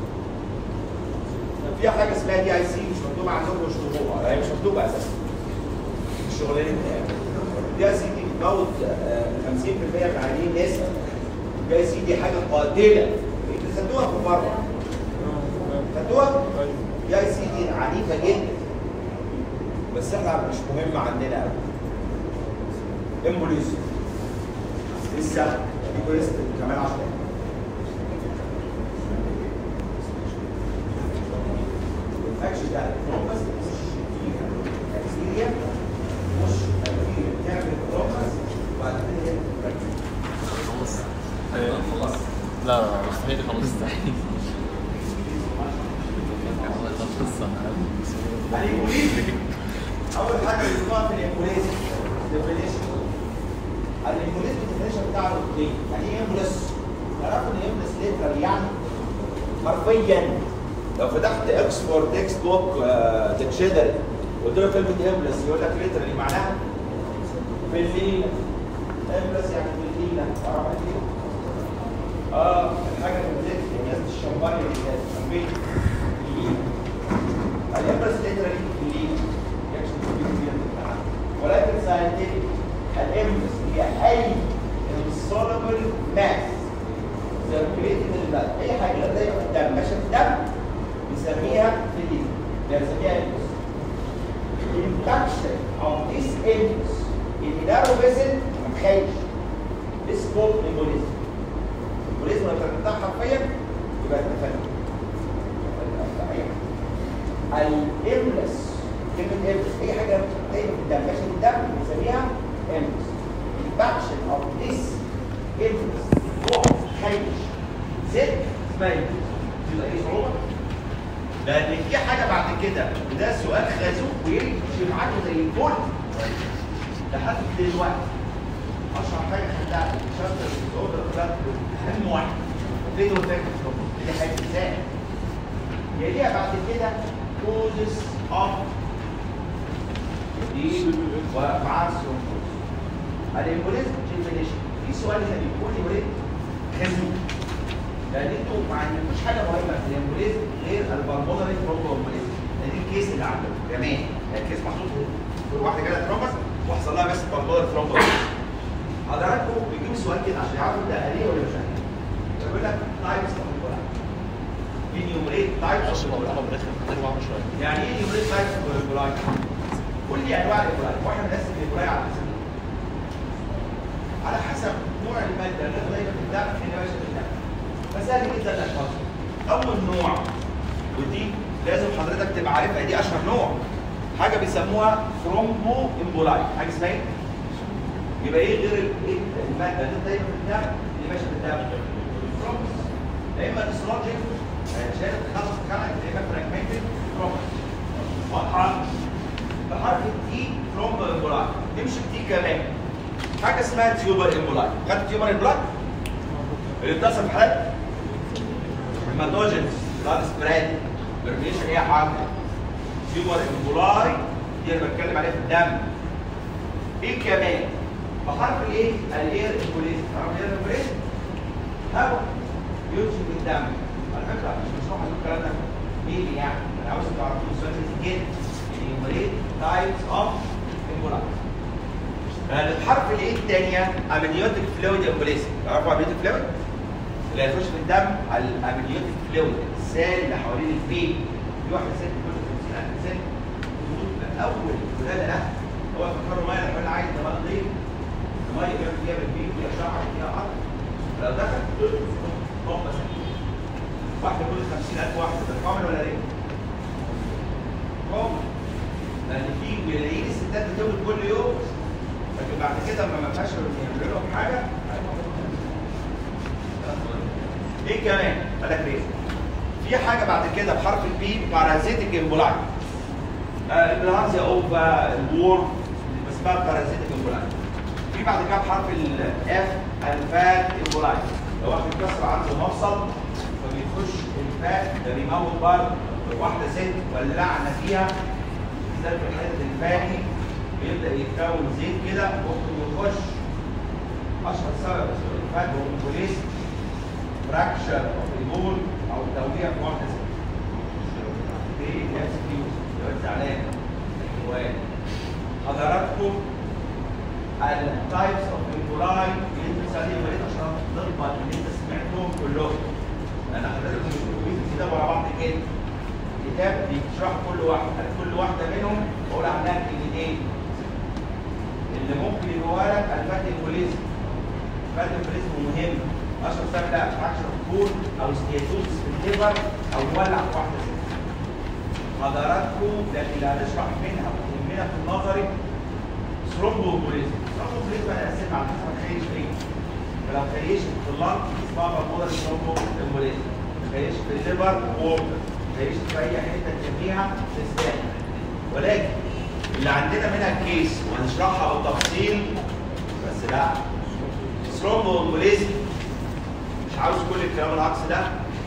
في حاجه اسمها دي اي سي مش مكتوبه عندكم مش مكتوبه هي مش مكتوبه اساسا الشغلانه بتاعتها دي اي سي دي بتموت آه، 50% من العيانين نسبه دي اي سي دي حاجه قاتله انتوا خدوها في مره خدوها دي اي سي دي عنيفه جدا بس احنا مش مهم عندنا قوي امبوليزم لسه دي كويس كمان 10 دقايق الانفكشن ده ترومبس مش فيها بكتيريا مش بكتيريا بتعمل ترومبس وبعد كده هي خلاص لا لا لا مستحيل خلاص مستحيل الامبوليزم اول حاجه بنقطع في الامبوليزم ديفينيشن الامبوليزم ديفينيشن بتاعه ايه؟ يعني ايه امبوليس؟ تعرفوا ان امبوليس ليترال يعني حرفيا لو فتحت اكسفورد تكست بوك ديكشنري قلت له كلمه امبوليس يقول لك ليترالي معناها في الليله امبوليس يعني في الليله تعرف ايه؟ اه الحاجه اللي بتزيد الناس الشمبانيا اللي جنبي الامبرس ليترالي اللي يكشف في الامتحان ولكن ساينتفك الامبرس هي اي insoluble mass circulating in the blood اي حاجه غير زي في الدم ماشيه في الدم بنسميها فيلين بنسميها امبرس induction of this impulse in the narrow vessel ما تخيلش this called embolism embolism لو تركبتها حرفيا يبقى تتفلت الاملس كلمه املس اي حاجه دايما في الدم ماشيه في الدم بنسميها املس الفاكشن اوف ذيس املس هو خيش زد اسمها املس يبقى ايه صعوبه؟ لان في حاجه بعد كده وده سؤال خازوق ويمشي معاك زي الفل لحد دلوقتي اشهر حاجه خدتها في شابتر الاوردر كلاب اهم واحد فيديو تاكل دي حاجه ازاي يليها بعد كده causes of دي ومع الثرومبوز الامبوليزم ديفينيشن في سؤال هنا بيقول لي وليه خازوق لان انتوا ما عندكوش حاجه مهمه في الامبوليزم غير البلمونري ثرومبومبوليزم لان دي الكيس اللي عندكم كمان الكيس محطوط في واحده جالها ترومبس وحصل لها بس بالمونري ثرومبومبوليزم حضراتكم بيجيبوا سؤال كده عشان يعرفوا ده اهليه ولا مش اهليه يقول لك تايبس اوف انيومريت تايبس عشان اوف الموضوع بالاخر محتاج بعمل شويه يعني ايه انيومريت تايبس اوف الايبولاي قول لي انواع الايبولاي واحنا بنقسم الايبولاي على حسب إيه؟ على حسب حسب نوع الماده اللي دايما في الدم اللي ماشيه في الدم فسهل جدا تشخيصها اول نوع ودي لازم حضرتك تبقى عارفها دي اشهر نوع حاجه بيسموها ثرومبو امبولاي حاجه اسمها ايه؟ يبقى ايه غير ال- ايه الماده اللي دايما في الدم اللي ماشيه في الدم ثرومبس يا اما ديسلوجيك شالت خلص اتخلقت يا اما فراجمنتد ثرومبس واضحه بحرف التي ثرومبو امبولاي تمشي بتي كمان حاجه اسمها تيوبر امبولاي خدت تيوبر امبولاي اللي بتحصل في حالات هيماتوجنز بلاد سبريد برميشن ايه حاجه تيوبر امبولاي دي اللي بتكلم عليها في الدم ايه كمان بحرف الايه الاير امبوليزم تعرف الاير امبوليزم هواء يمشي في الدم على فكره مش مشروع هنقول الكلام ده مين يعني انا عاوز تعرفوا السؤال ده جدا enumerate types of emboli الحرف الايه الثانيه امنيوتيك فلويد امبوليزم تعرفوا امنيوتيك فلويد اللي هيخش في الدم على الامنيوتيك فلويد السائل اللي حوالين البيت في واحده ست كل 50000 سنه تموت من اول ولاده لها هو فكروا ميه لما انا عايز ده نظيف الميه بيعمل فيها بالبيت فيها شعر فيها ارض لو دخل هم بس واحده كل 50000 واحده ده كامل ولا ايه؟ كامل لان في ملايين الستات بتولد كل يوم لكن بعد كده لما ما فيهاش يعملوا لهم حاجه ايه كمان؟ بالك ليه؟ في حاجه بعد كده بحرف البي بارازيتيك امبولاي البلهارزيا اوفا الور اسمها بارازيتيك امبولاي في بعد كده بحرف الاف الفات امبولاي لو واحد اتكسر عنده مفصل فبيخش الفات ده بيموت برضه واحده ست ولعنا فيها بالذات في الحته الفاتي بيبدا يتكون زيت كده ممكن يخش اشهر سبب اسمه الفات هو البوليس فراكشر اوف البول او توقيع في واحده ست ايه نفس كيوز لو انت زعلان الحيوان حضراتكم التايبس اوف امبولاي اللي انت بتسالني وليد عشان تضبط اللي انت سمعتهم كلهم لان حضراتكم مش بتقولوا كده ورا بعض كده كتاب بيشرح كل واحد كل واحده منهم بقول عنها كلمتين اللي ممكن يبقى لك الفات امبوليزم الفات امبوليزم مهم اشهر سبب ده فراكشر كول او ستياتوز في الليفر او يولع في واحده ست حضراتكم ده اللي هنشرح منها وتهمنا في النظري ثرومبو امبوليزم ثرومبو امبوليزم انا اقسمها على حسب خيش ايه فلو خيش في اللنج اسمها بالمودر ثرومبو امبوليزم خيش في الليفر ووتر خيش في اي حته تسميها سيستم ولكن اللي عندنا منها كيس وهنشرحها بالتفصيل بس لا ثرومبو امبوليزم مش عاوز كل الكلام العكس ده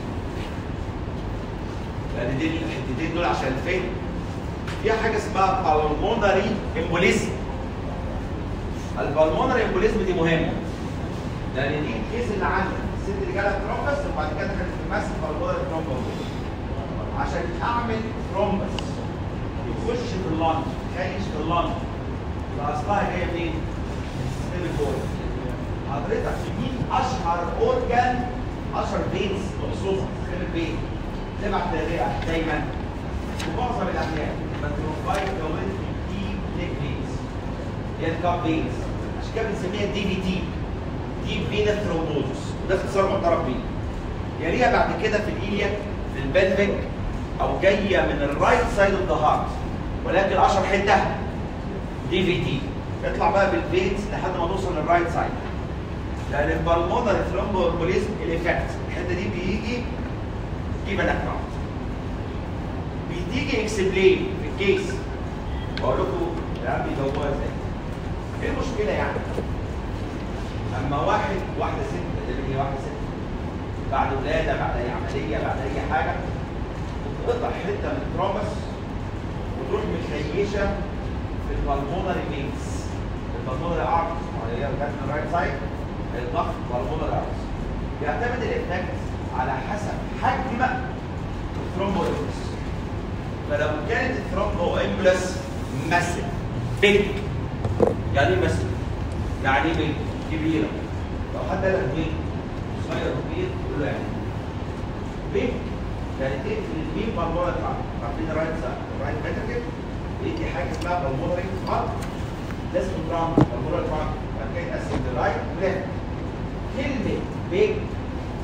لان دي الحتتين دول عشان الفهم في حاجه اسمها بالمونري امبوليزم البالمونري امبوليزم دي مهمه لان دي الكيس اللي عندك الست اللي جالها ترومبس وبعد كده كانت في الماس بالمونري ترومبس عشان اعمل ترومبس يخش في اللنج يخيش في اللنج يبقى اصلها جايه منين؟ من السيستم البول حضرتك مين اشهر اورجان اشهر بينز مخصوصه سيستم البين تبعت للرئه دايما في معظم الاحيان بتروفايد كونت دي نيك بينز هي الكاب بينز عشان كده بنسميها دي في تي دي فينا ثرومبوزس وده اختصار معترف بيه يليها بعد كده في الايليا في البلفيك او جايه من الرايت سايد اوف ذا هارت ولكن اشهر حته دي في تي اطلع بقى بالفينز لحد ما توصل للرايت سايد لان البلمونر ثرومبومبوليزم الايفكت الحته دي بيجي في باك جراوند بتيجي اكسبلين في الكيس بقول لكم العيال بيجاوبوها ازاي ايه المشكله يعني؟ اما واحد واحده ست اللي هي واحده ست بعد ولاده بعد اي عمليه بعد اي حاجه بتقطع حته من الترومس وتروح مخيشه في البلمونري فينز البلمونري ارتس هي جت من الرايت سايد الضغط بالمونري ارتس بيعتمد الافكت على حسب حجم الثرومبو امبلس فلو كانت الثرومبو امبلس ماسل بيج يعني ايه ماسل؟ يعني ايه بيج؟ كبيره لو حد قال لك بيج صغير وكبير تقول له يعني بيج يعني تقفل المين بالمونري ارتس عارفين الرايت سايد الرايت فينتركل يدي حاجه اسمها بالمونري ارت ده اسمه ترامب بالمونري ارت بعد كده يتقسم لرايت وليفت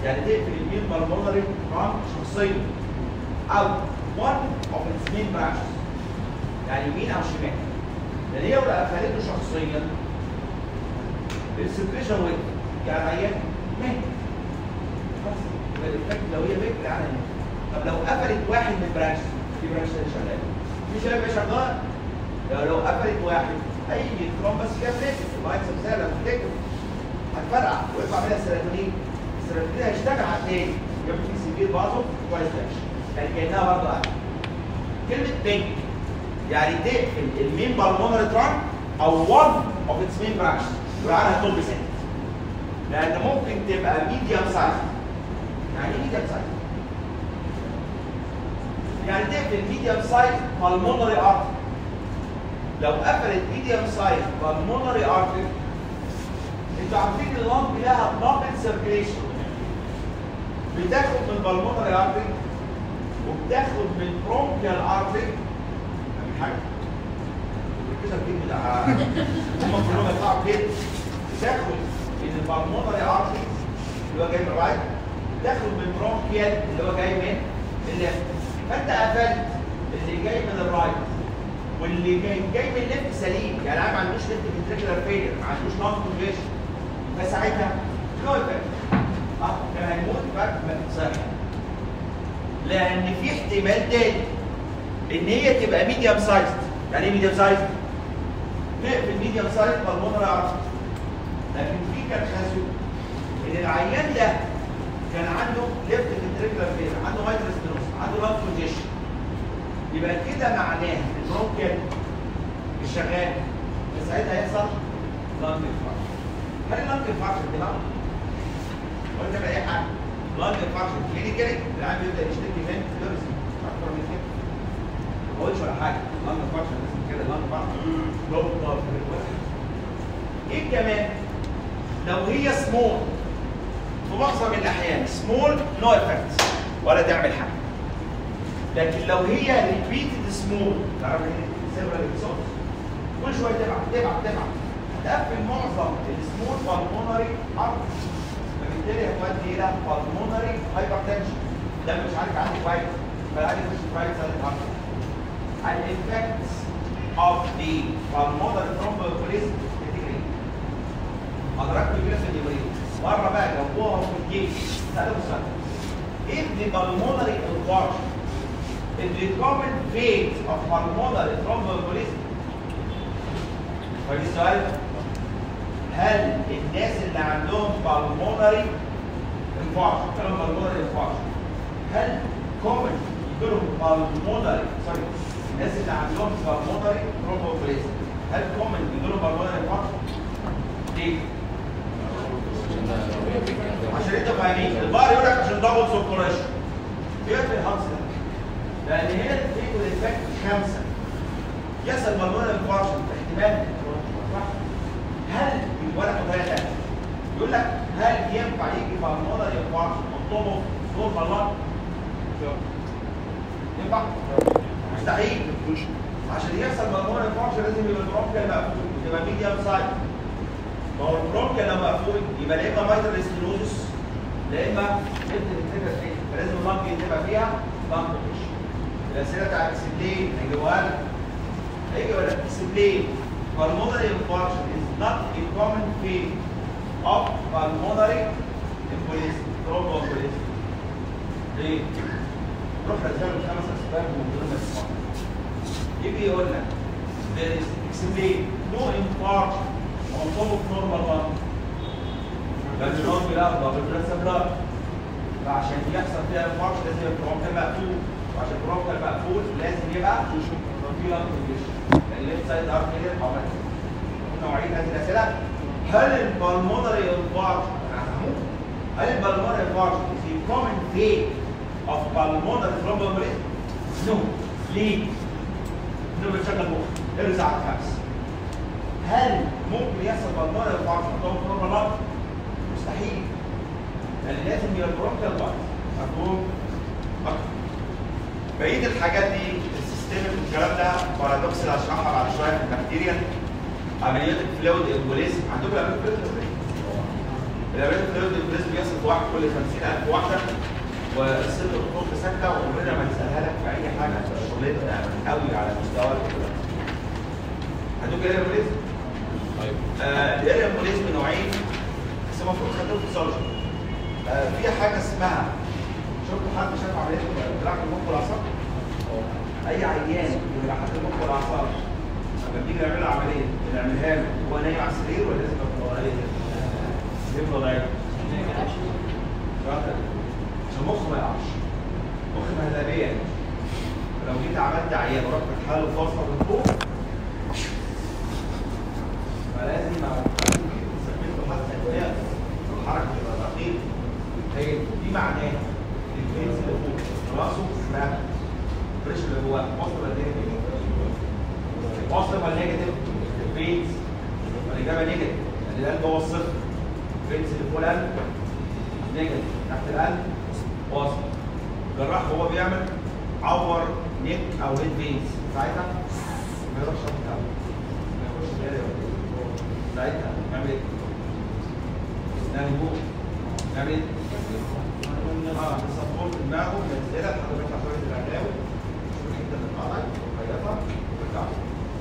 يعني تقفل المين بالمونري ترانك شخصيا او one of its main branches يعني يمين او شمال لان هي لو قفلته شخصيا السكريشن ويك يعني عيان مات بس يبقى الإفكت لو هي فكر عنها مات. طب لو قفلت واحد من برانش في برانش تاني شغال في شغال شغال لو لو قفلت واحد اي كروم بس فيها بريك اللايت سمسار لما تفتكر هتفرقع ويرفع منها السيروتونين السيروتونين هيشتغل على التاني يبقى في سيفير بازو كويس يعني كانها برضه قفل كلمه بينك يعني تقفل المين بالمونري ترانك او one of its main branches وعنها توب سنت لان ممكن تبقى ميديم سايز يعني ايه ميديم سايز يعني تقفل ميديم سايز بالمونري ارتر لو قفلت ميديم سايز بالمونري ارتر انتوا عارفين اللمب لها دبل سيركيليشن بتاخد من بالمونري ارتر وبتاخد من برونكيال ارتر حاجه الكشف كده بتاع هم كلهم يطلعوا كده تاخد من البلمونري ارتري اللي هو جاي من الرايت تاخد من برونكيال اللي هو جاي من الليفت فانت قفلت اللي جاي من الرايت واللي جاي جاي من الليفت سليم يعني ما عندوش ليفت فنتريكولار فيلر ما عندوش نون كونجيشن فساعتها نو افكت اه كان هيموت فجأة صحي لان في احتمال تاني ان هي تبقى ميديوم سايز يعني ايه ميديوم سايز؟ تقفل ميديوم سايز بالمونري ارتري لكن في كان خازوق ان العيان ده كان عنده ليفت فنتريكولار فيلر عنده مايترال ستينوز عنده لانج كونجيشن يبقى كده معناه ان البرونكيال مش شغال فساعتها هيحصل لانج انفاركشن هل اللانج انفاركشن كده؟ ولا تعمل اي حاجه؟ لانج انفاركشن كلينيكالي العيان بيبدا يشتكي من فلوريسي اكتر من كده ما قلتش ولا حاجه لانج انفاركشن لازم كده لانج انفاركشن ايه كمان؟ لو هي سمول في معظم الاحيان سمول نو افكت ولا تعمل حاجه لكن لو هي ريبيتد سمول تعرف سيرفر اكسوس كل شويه تبعت تبعت تبعت هتقفل معظم السمول بالمونري ارت فبالتالي هتؤدي الى بالمونري هايبر تنشن ده مش عارف عنده كويس فالعادي مش كويس هذا الافكتس of the pulmonary thromboembolism category حضرتك كده في الجبريل مره بقى جابوها في الجيش سالوا سؤال ايه the pulmonary infarction the common fate of pulmonary thromboembolism فدي السؤال هل الناس اللي عندهم pulmonary infarction كلام pulmonary infarction هل common يجيلهم pulmonary سوري الناس اللي عندهم pulmonary thromboembolism هل common يجيلهم pulmonary infarction؟ ليه؟ عشان انت فاهمين البقر يقول لك عشان دبل سكريشن ايه في الهجص ده؟ لان هنا الفيكو الافكت خمسه يحصل بالمونر انفارشن احتمال صح؟ هل الورقه بطريقه ثانيه يقول لك هل ينفع يجي بالمونر انفارشن مطلوبه دور بالله؟ ينفع؟ مستحيل عشان يحصل بالمونر انفارشن لازم يبقى البرونكيال مقفول يبقى ميديم سايز ما هو البرونكيال لما مقفول يبقى لا اما مايترال ستينوزس لا اما ليفت فنتريكال فين فلازم اللنج تبقى فيها لنج بوزيشن الاسئله بتاعت السبلين هيجيبوها لك هيجي يقول لك السبلين pulmonary infarction is not a common fate of pulmonary embolism thromboembolism ليه؟ روح رجال خمس اسباب من ضمن الاسباب يجي يقول لك there is explain no infarction on top of normal lung لان اللون بيلخبط بالبريس بلاد فعشان يحصل فيها انفاركشن لازم يبقى البرونكال مقفول وعشان البرونكال مقفول لازم يبقى في لانج كونديشن الليفت سايد ار كلير او نوعيه هذه الاسئله هل البلمونري انفاركشن هل البلمونري انفاركشن is a common fate of pulmonary thromboembolism؟ نو ليه؟ انه بتشغل مخ ارجع على الخمس هل ممكن يحصل بالمونري انفاركشن طول نورمال مستحيل لان لازم يبقى البرونكيال بايظ مفهوم اكتر بقيه الحاجات دي السيستمك والكلام ده بارادوكس اللي هشرحها بعد شويه في البكتيريا عمليات الفلويد امبوليزم عندكم العمليات الفلويد امبوليزم العمليات الفلويد امبوليزم بيحصل في واحد كل 50000 واحده والست دكتور ساكته وعمرنا ما نسالها لك في اي حاجه شغلتنا قوي على مستوى الكلام. هدوك ايه الامبوليزم؟ طيب آه الامبوليزم نوعين بس المفروض خدوه في السولجر. آه في حاجه اسمها شفتوا حد شاف عمليه جراحه المخ والاعصاب؟ اي عيان جراحات المخ والاعصاب لما بنيجي نعمل له عمليه بنعملها له وهو نايم على السرير ولا لازم يبقى وضعيه؟ يبقى وضعيه. شاطر. عشان المخ ما يقعش. مخ مهلبيه لو جيت عملت عيان ورحت حاله فاصله من فوق فلازم ثبت له حتى الدماغ الحركه تبقى دقيقه هي دي معناها الفينس اللي فوق راسه اسمها البريشر اللي جواه واصل ولا نيجاتيف؟ واصل ولا نيجاتيف؟ الفينس والاجابه نيجاتيف لان القلب هو الصفر الفينس اللي فوق القلب نيجاتيف تحت القلب واصل الجراح وهو بيعمل عور نيك او هيد فينس ساعتها ما يروحش شرط القلب ما يخش جاري ولا إيه؟ ساعتها نعمل ايه؟ نعمل ايه؟ نعمل ايه؟ اه نسبورت دماغه ننزلها لحد ما يطلع شويه العلاوي شوف الحته اللي اتقطعت ونخيطها ونرجعها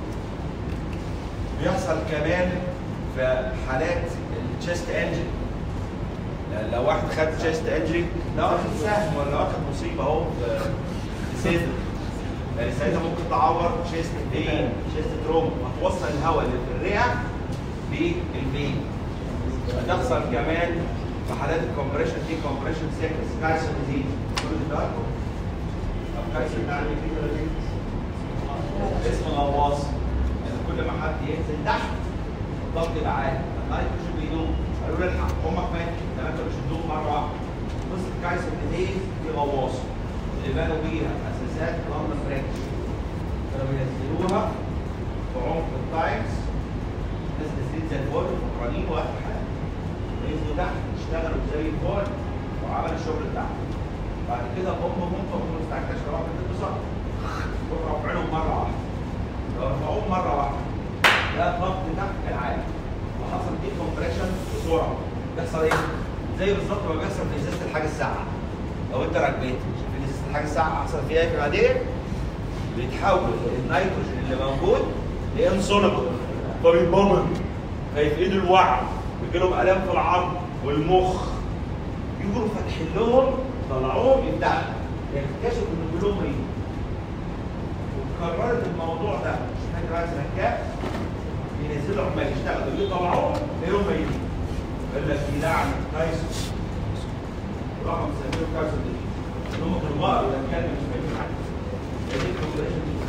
بيحصل كمان في حالات التشيست انجري يعني لو واحد خد تشيست انجري لا واخد سهم ولا واخد مصيبه اهو في في صدره يعني ساعتها ممكن تعور تشيست بين تشيست تروم هتوصل الهواء اللي في الرئه للبين هتحصل كمان في حالات الكومبريشن دي كومبريشن سيكنس كايسون ديزيز كل ده طب كايسون ده عامل كده ولا ايه؟ اسمه غواص يعني كل ما حد ينزل تحت الضغط يبقى عالي النيتروجين بيدوم قالوا له الحق امك ماتت ده انت مش هتدوم مره واحده قصه كايسون ديزيز دي غواصه اللي بنوا بيها اساسات لندن بريتش كانوا بينزلوها في عمق التايمز الناس نزلت زي الفل فقرانين وقت حاجه نزلوا تحت اشتغلوا زي الفل وعملوا الشغل بتاعهم بعد كده هم هم هم مستعجلش راحوا في البصر روحوا رافعينهم مره واحده لو رفعوهم مره واحده لا الضغط تحت كان عالي وحصل دي كومبريشن بسرعه بيحصل ايه؟ زي بالظبط ما بيحصل في ازازه الحاجه الساقعه لو انت ركبت في ازازه الحاجه الساقعه حصل فيها ايه في العاديه؟ بيتحول النيتروجين اللي موجود لانسولبل فبيتبمر فيفقدوا الوعي بيجي لهم الام في العظم والمخ يجوا فاتحين لهم طلعوهم يفتحوا يكتشفوا ان كلهم مريض وكررت الموضوع ده مش فاكر بقى سنه كام ينزلوا عمال يشتغلوا يطلعوهم يلاقيهم ميتين يقول لك دي لعنه تايسون راحوا مسمينه تايسون دي ان هم كانوا بقى اذا كان مش فاهمين حاجه هي دي الكومبريشن دي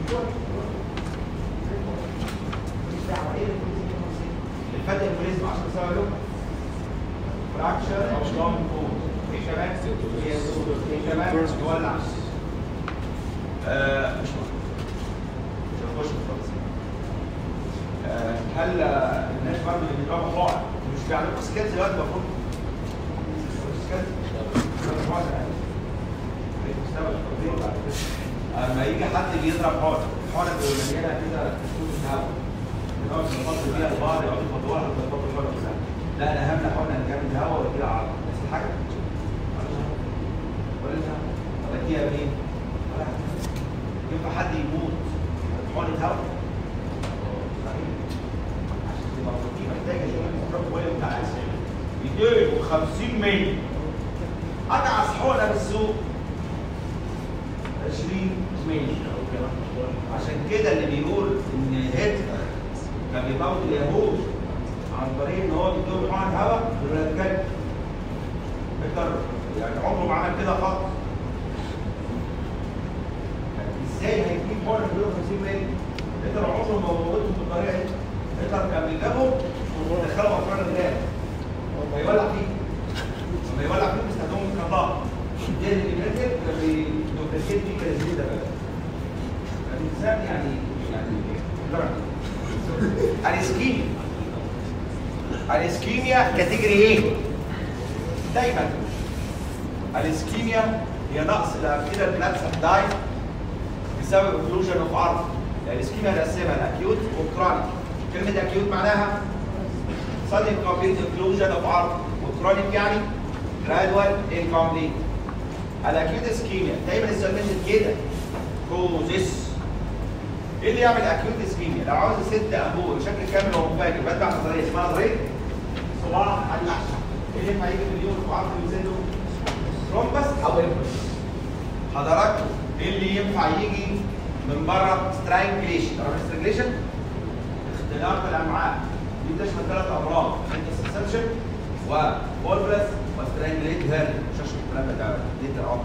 مش دعوه ايه الفتح البوليزم 10 سنه له فراكشر او ضم كود ايه كمان؟ ايه كمان؟ يولع آه، مش مهم. مش هنخش في التفاصيل آه، هل آه، الناس برضه اللي بيضربوا حقن مش بيعملوا سكيلز دلوقتي المفروض سكيلز حقن يعني. بسبب التطبيق بعد كده. اما يجي حد بيضرب حقن الحقنه بتبقى مليانه كده خطوط الهواء بنقعد نحط فيها البعض يقعدوا يفضلوها لحد ما يفضلوا الحقنه نفسها لا انا اهم حقنه اللي جنب الهواء واديها على نفس الحاجه ولا لا طب اديها بايه؟ ولا حاجة. ينفع حد يموت حقنه هواء عشان تبقى دي محتاجه شغل استروك ويل بتاع 250 مللي ادعس حقنه بالسوق 20 مللي عشان كده اللي بيقول ان هتلر كان بيموت اليهود عن طريق ان هو بيديهم حقن هواء دول هتكلم هتلر يعني عمره ما عمل كده خالص ازاي هيجيب حقن 250 مللي هتلر عمره ما موتهم بالطريقه دي هتلر كان بيجيبهم ويدخلهم افراد الغاز ويولع فيه لما يولع فيه بيستخدموا الكهرباء ده اللي بينزل كان بيدوبليكيت فيه كده زي ده بقى الانسان يعني يعني درجه الاسكيميا الاسكيميا كاتيجوري ايه؟ دايما الاسكيميا هي نقص الامثله البلاد سبلاي بسبب اوكلوجن اوف ارض الاسكيميا نقسمها لاكيوت وكرونيك كلمه اكيوت معناها sudden complete occlusion of ارض وكرونيك يعني جرادوال انكمبليت الاكيوت اسكيميا دايما السؤال منزل كده كوزس ايه اللي يعمل اكيوت اسكيميا؟ لو عاوز ست انبوبه بشكل كامل ومفاجئ بتبع نظريه اسمها نظريه صباع المحشي ايه اللي ينفع يجي في اليوم في عرض ينزله؟ ترومبس او امبس حضراتكم ايه اللي ينفع يجي من بره سترانجليشن تعرف سترانجليشن؟ اختلاق الامعاء دي تشمل ثلاث امراض انترسبشن وبولبرس وسترانجليت هيرن مش عشان الكلام ده دي الامر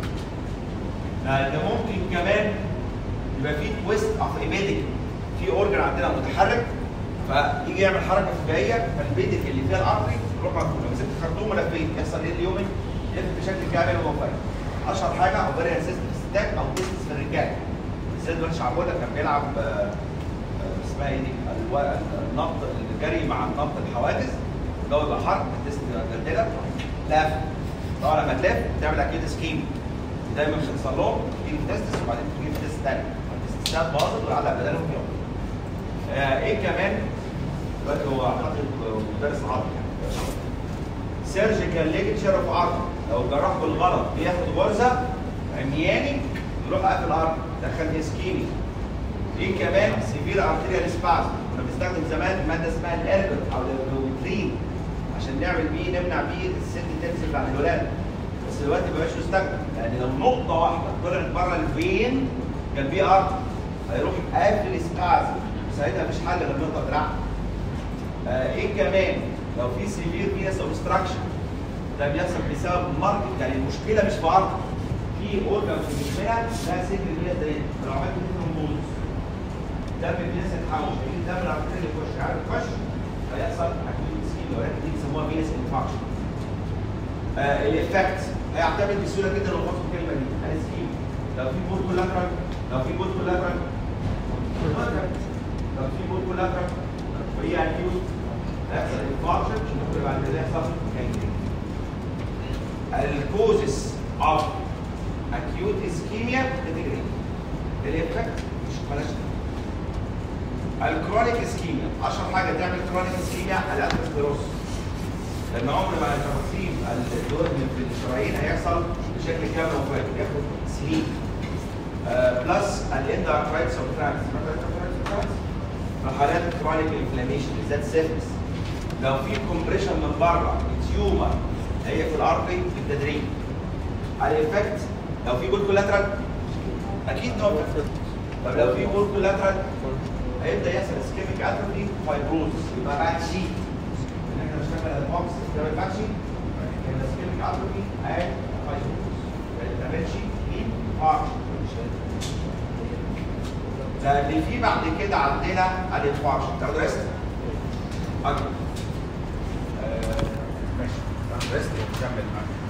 ده ممكن كمان يبقى في تويست اوف ايميديك في اورجن عندنا متحرك فيجي يعمل حركه فجائيه فالبيدك اللي فيها الارتري يروح مقفول لو مسكت خرطوم ولفيت يحصل ايه اليومن يلف بشكل كامل ومفاجئ اشهر حاجه اوفريان سيستم ستاك او تيستس في الرجال السيد بن شعبوده كان بيلعب آه، آه، اسمها ايه دي الو- النط الجري مع النط الحواجز الجو يبقى حر التست جدله لف طبعا لما تلف تعمل اكيد سكيم دايما بتحصل لهم تجيب تيستس وبعدين تجيب تيست تاني التستات باظت ويعلق بدلهم يوم آه ايه كمان دلوقتي هو حاطط مدرس عربي يعني سيرجيكال ليجتشر اوف ارتر لو الجراح بالغلط بياخد غرزه عمياني يروح قافل الارض دخل اسكيمي ايه كمان سيفير ارتيريال سبازم كنا بنستخدم زمان ماده اسمها الاربت او البروترين عشان نعمل بيه نمنع بيه الست تنزل بعد الولاده بس دلوقتي ما بقاش يستخدم لان لو نقطه واحده طلعت بره الفين كان فيه ارض هيروح قافل سبازم ساعتها مفيش حل غير نقطه دراع آه ايه كمان لو في سيفير فينس اوبستراكشن ده بيحصل بسبب ماركت يعني المشكله مش في ارض في اورجن في جسمنا اسمها سيفير فينس درين لو عملت ثرومبوز دم الفينس يتحول يجي الدم الارتيريال يخش عارف يخش فيحصل اكيوت سكين لو دي بيسموها فينس انفكشن آه الايفكت هيعتمد بسهوله جدا لو خدتوا الكلمه دي الاسكيم لو في بول كولاترال لو في بول كولاترال لو في بول كولاترال وهي اكيوت هيحصل انفكشن ممكن بعد كده يحصل كانجرين الكوزس اوف اكيوت اسكيميا كاتيجوري الايفكت مش بلاش الكرونيك اسكيميا اشهر حاجه تعمل كرونيك اسكيميا الاتروسكليروس لان عمر ما تقسيم الدهن في الشرايين هيحصل بشكل كامل وفاجئ ياخد سنين آه بلس الاندارترايتس اوف ترانس في حالات الكرونيك انفلاميشن بالذات سيفنس لو في كومبريشن من بره تيومر هي في الارتري بالتدريج الايفكت لو في بول كولاترال اكيد نو طب لو في بول كولاترال هيبدا يحصل اسكيميك اتروفي فايبروزس يبقى باك شيت ان احنا بنشتغل البوكس ده باك شيت الاسكيميك اتروفي اند فايبروزس ما تعملش مين ارش ده اللي فيه بعد كده عندنا الانفارشن تاخدوا ريست أكيد. آه، ماشي تاخد ريست ونكمل معاك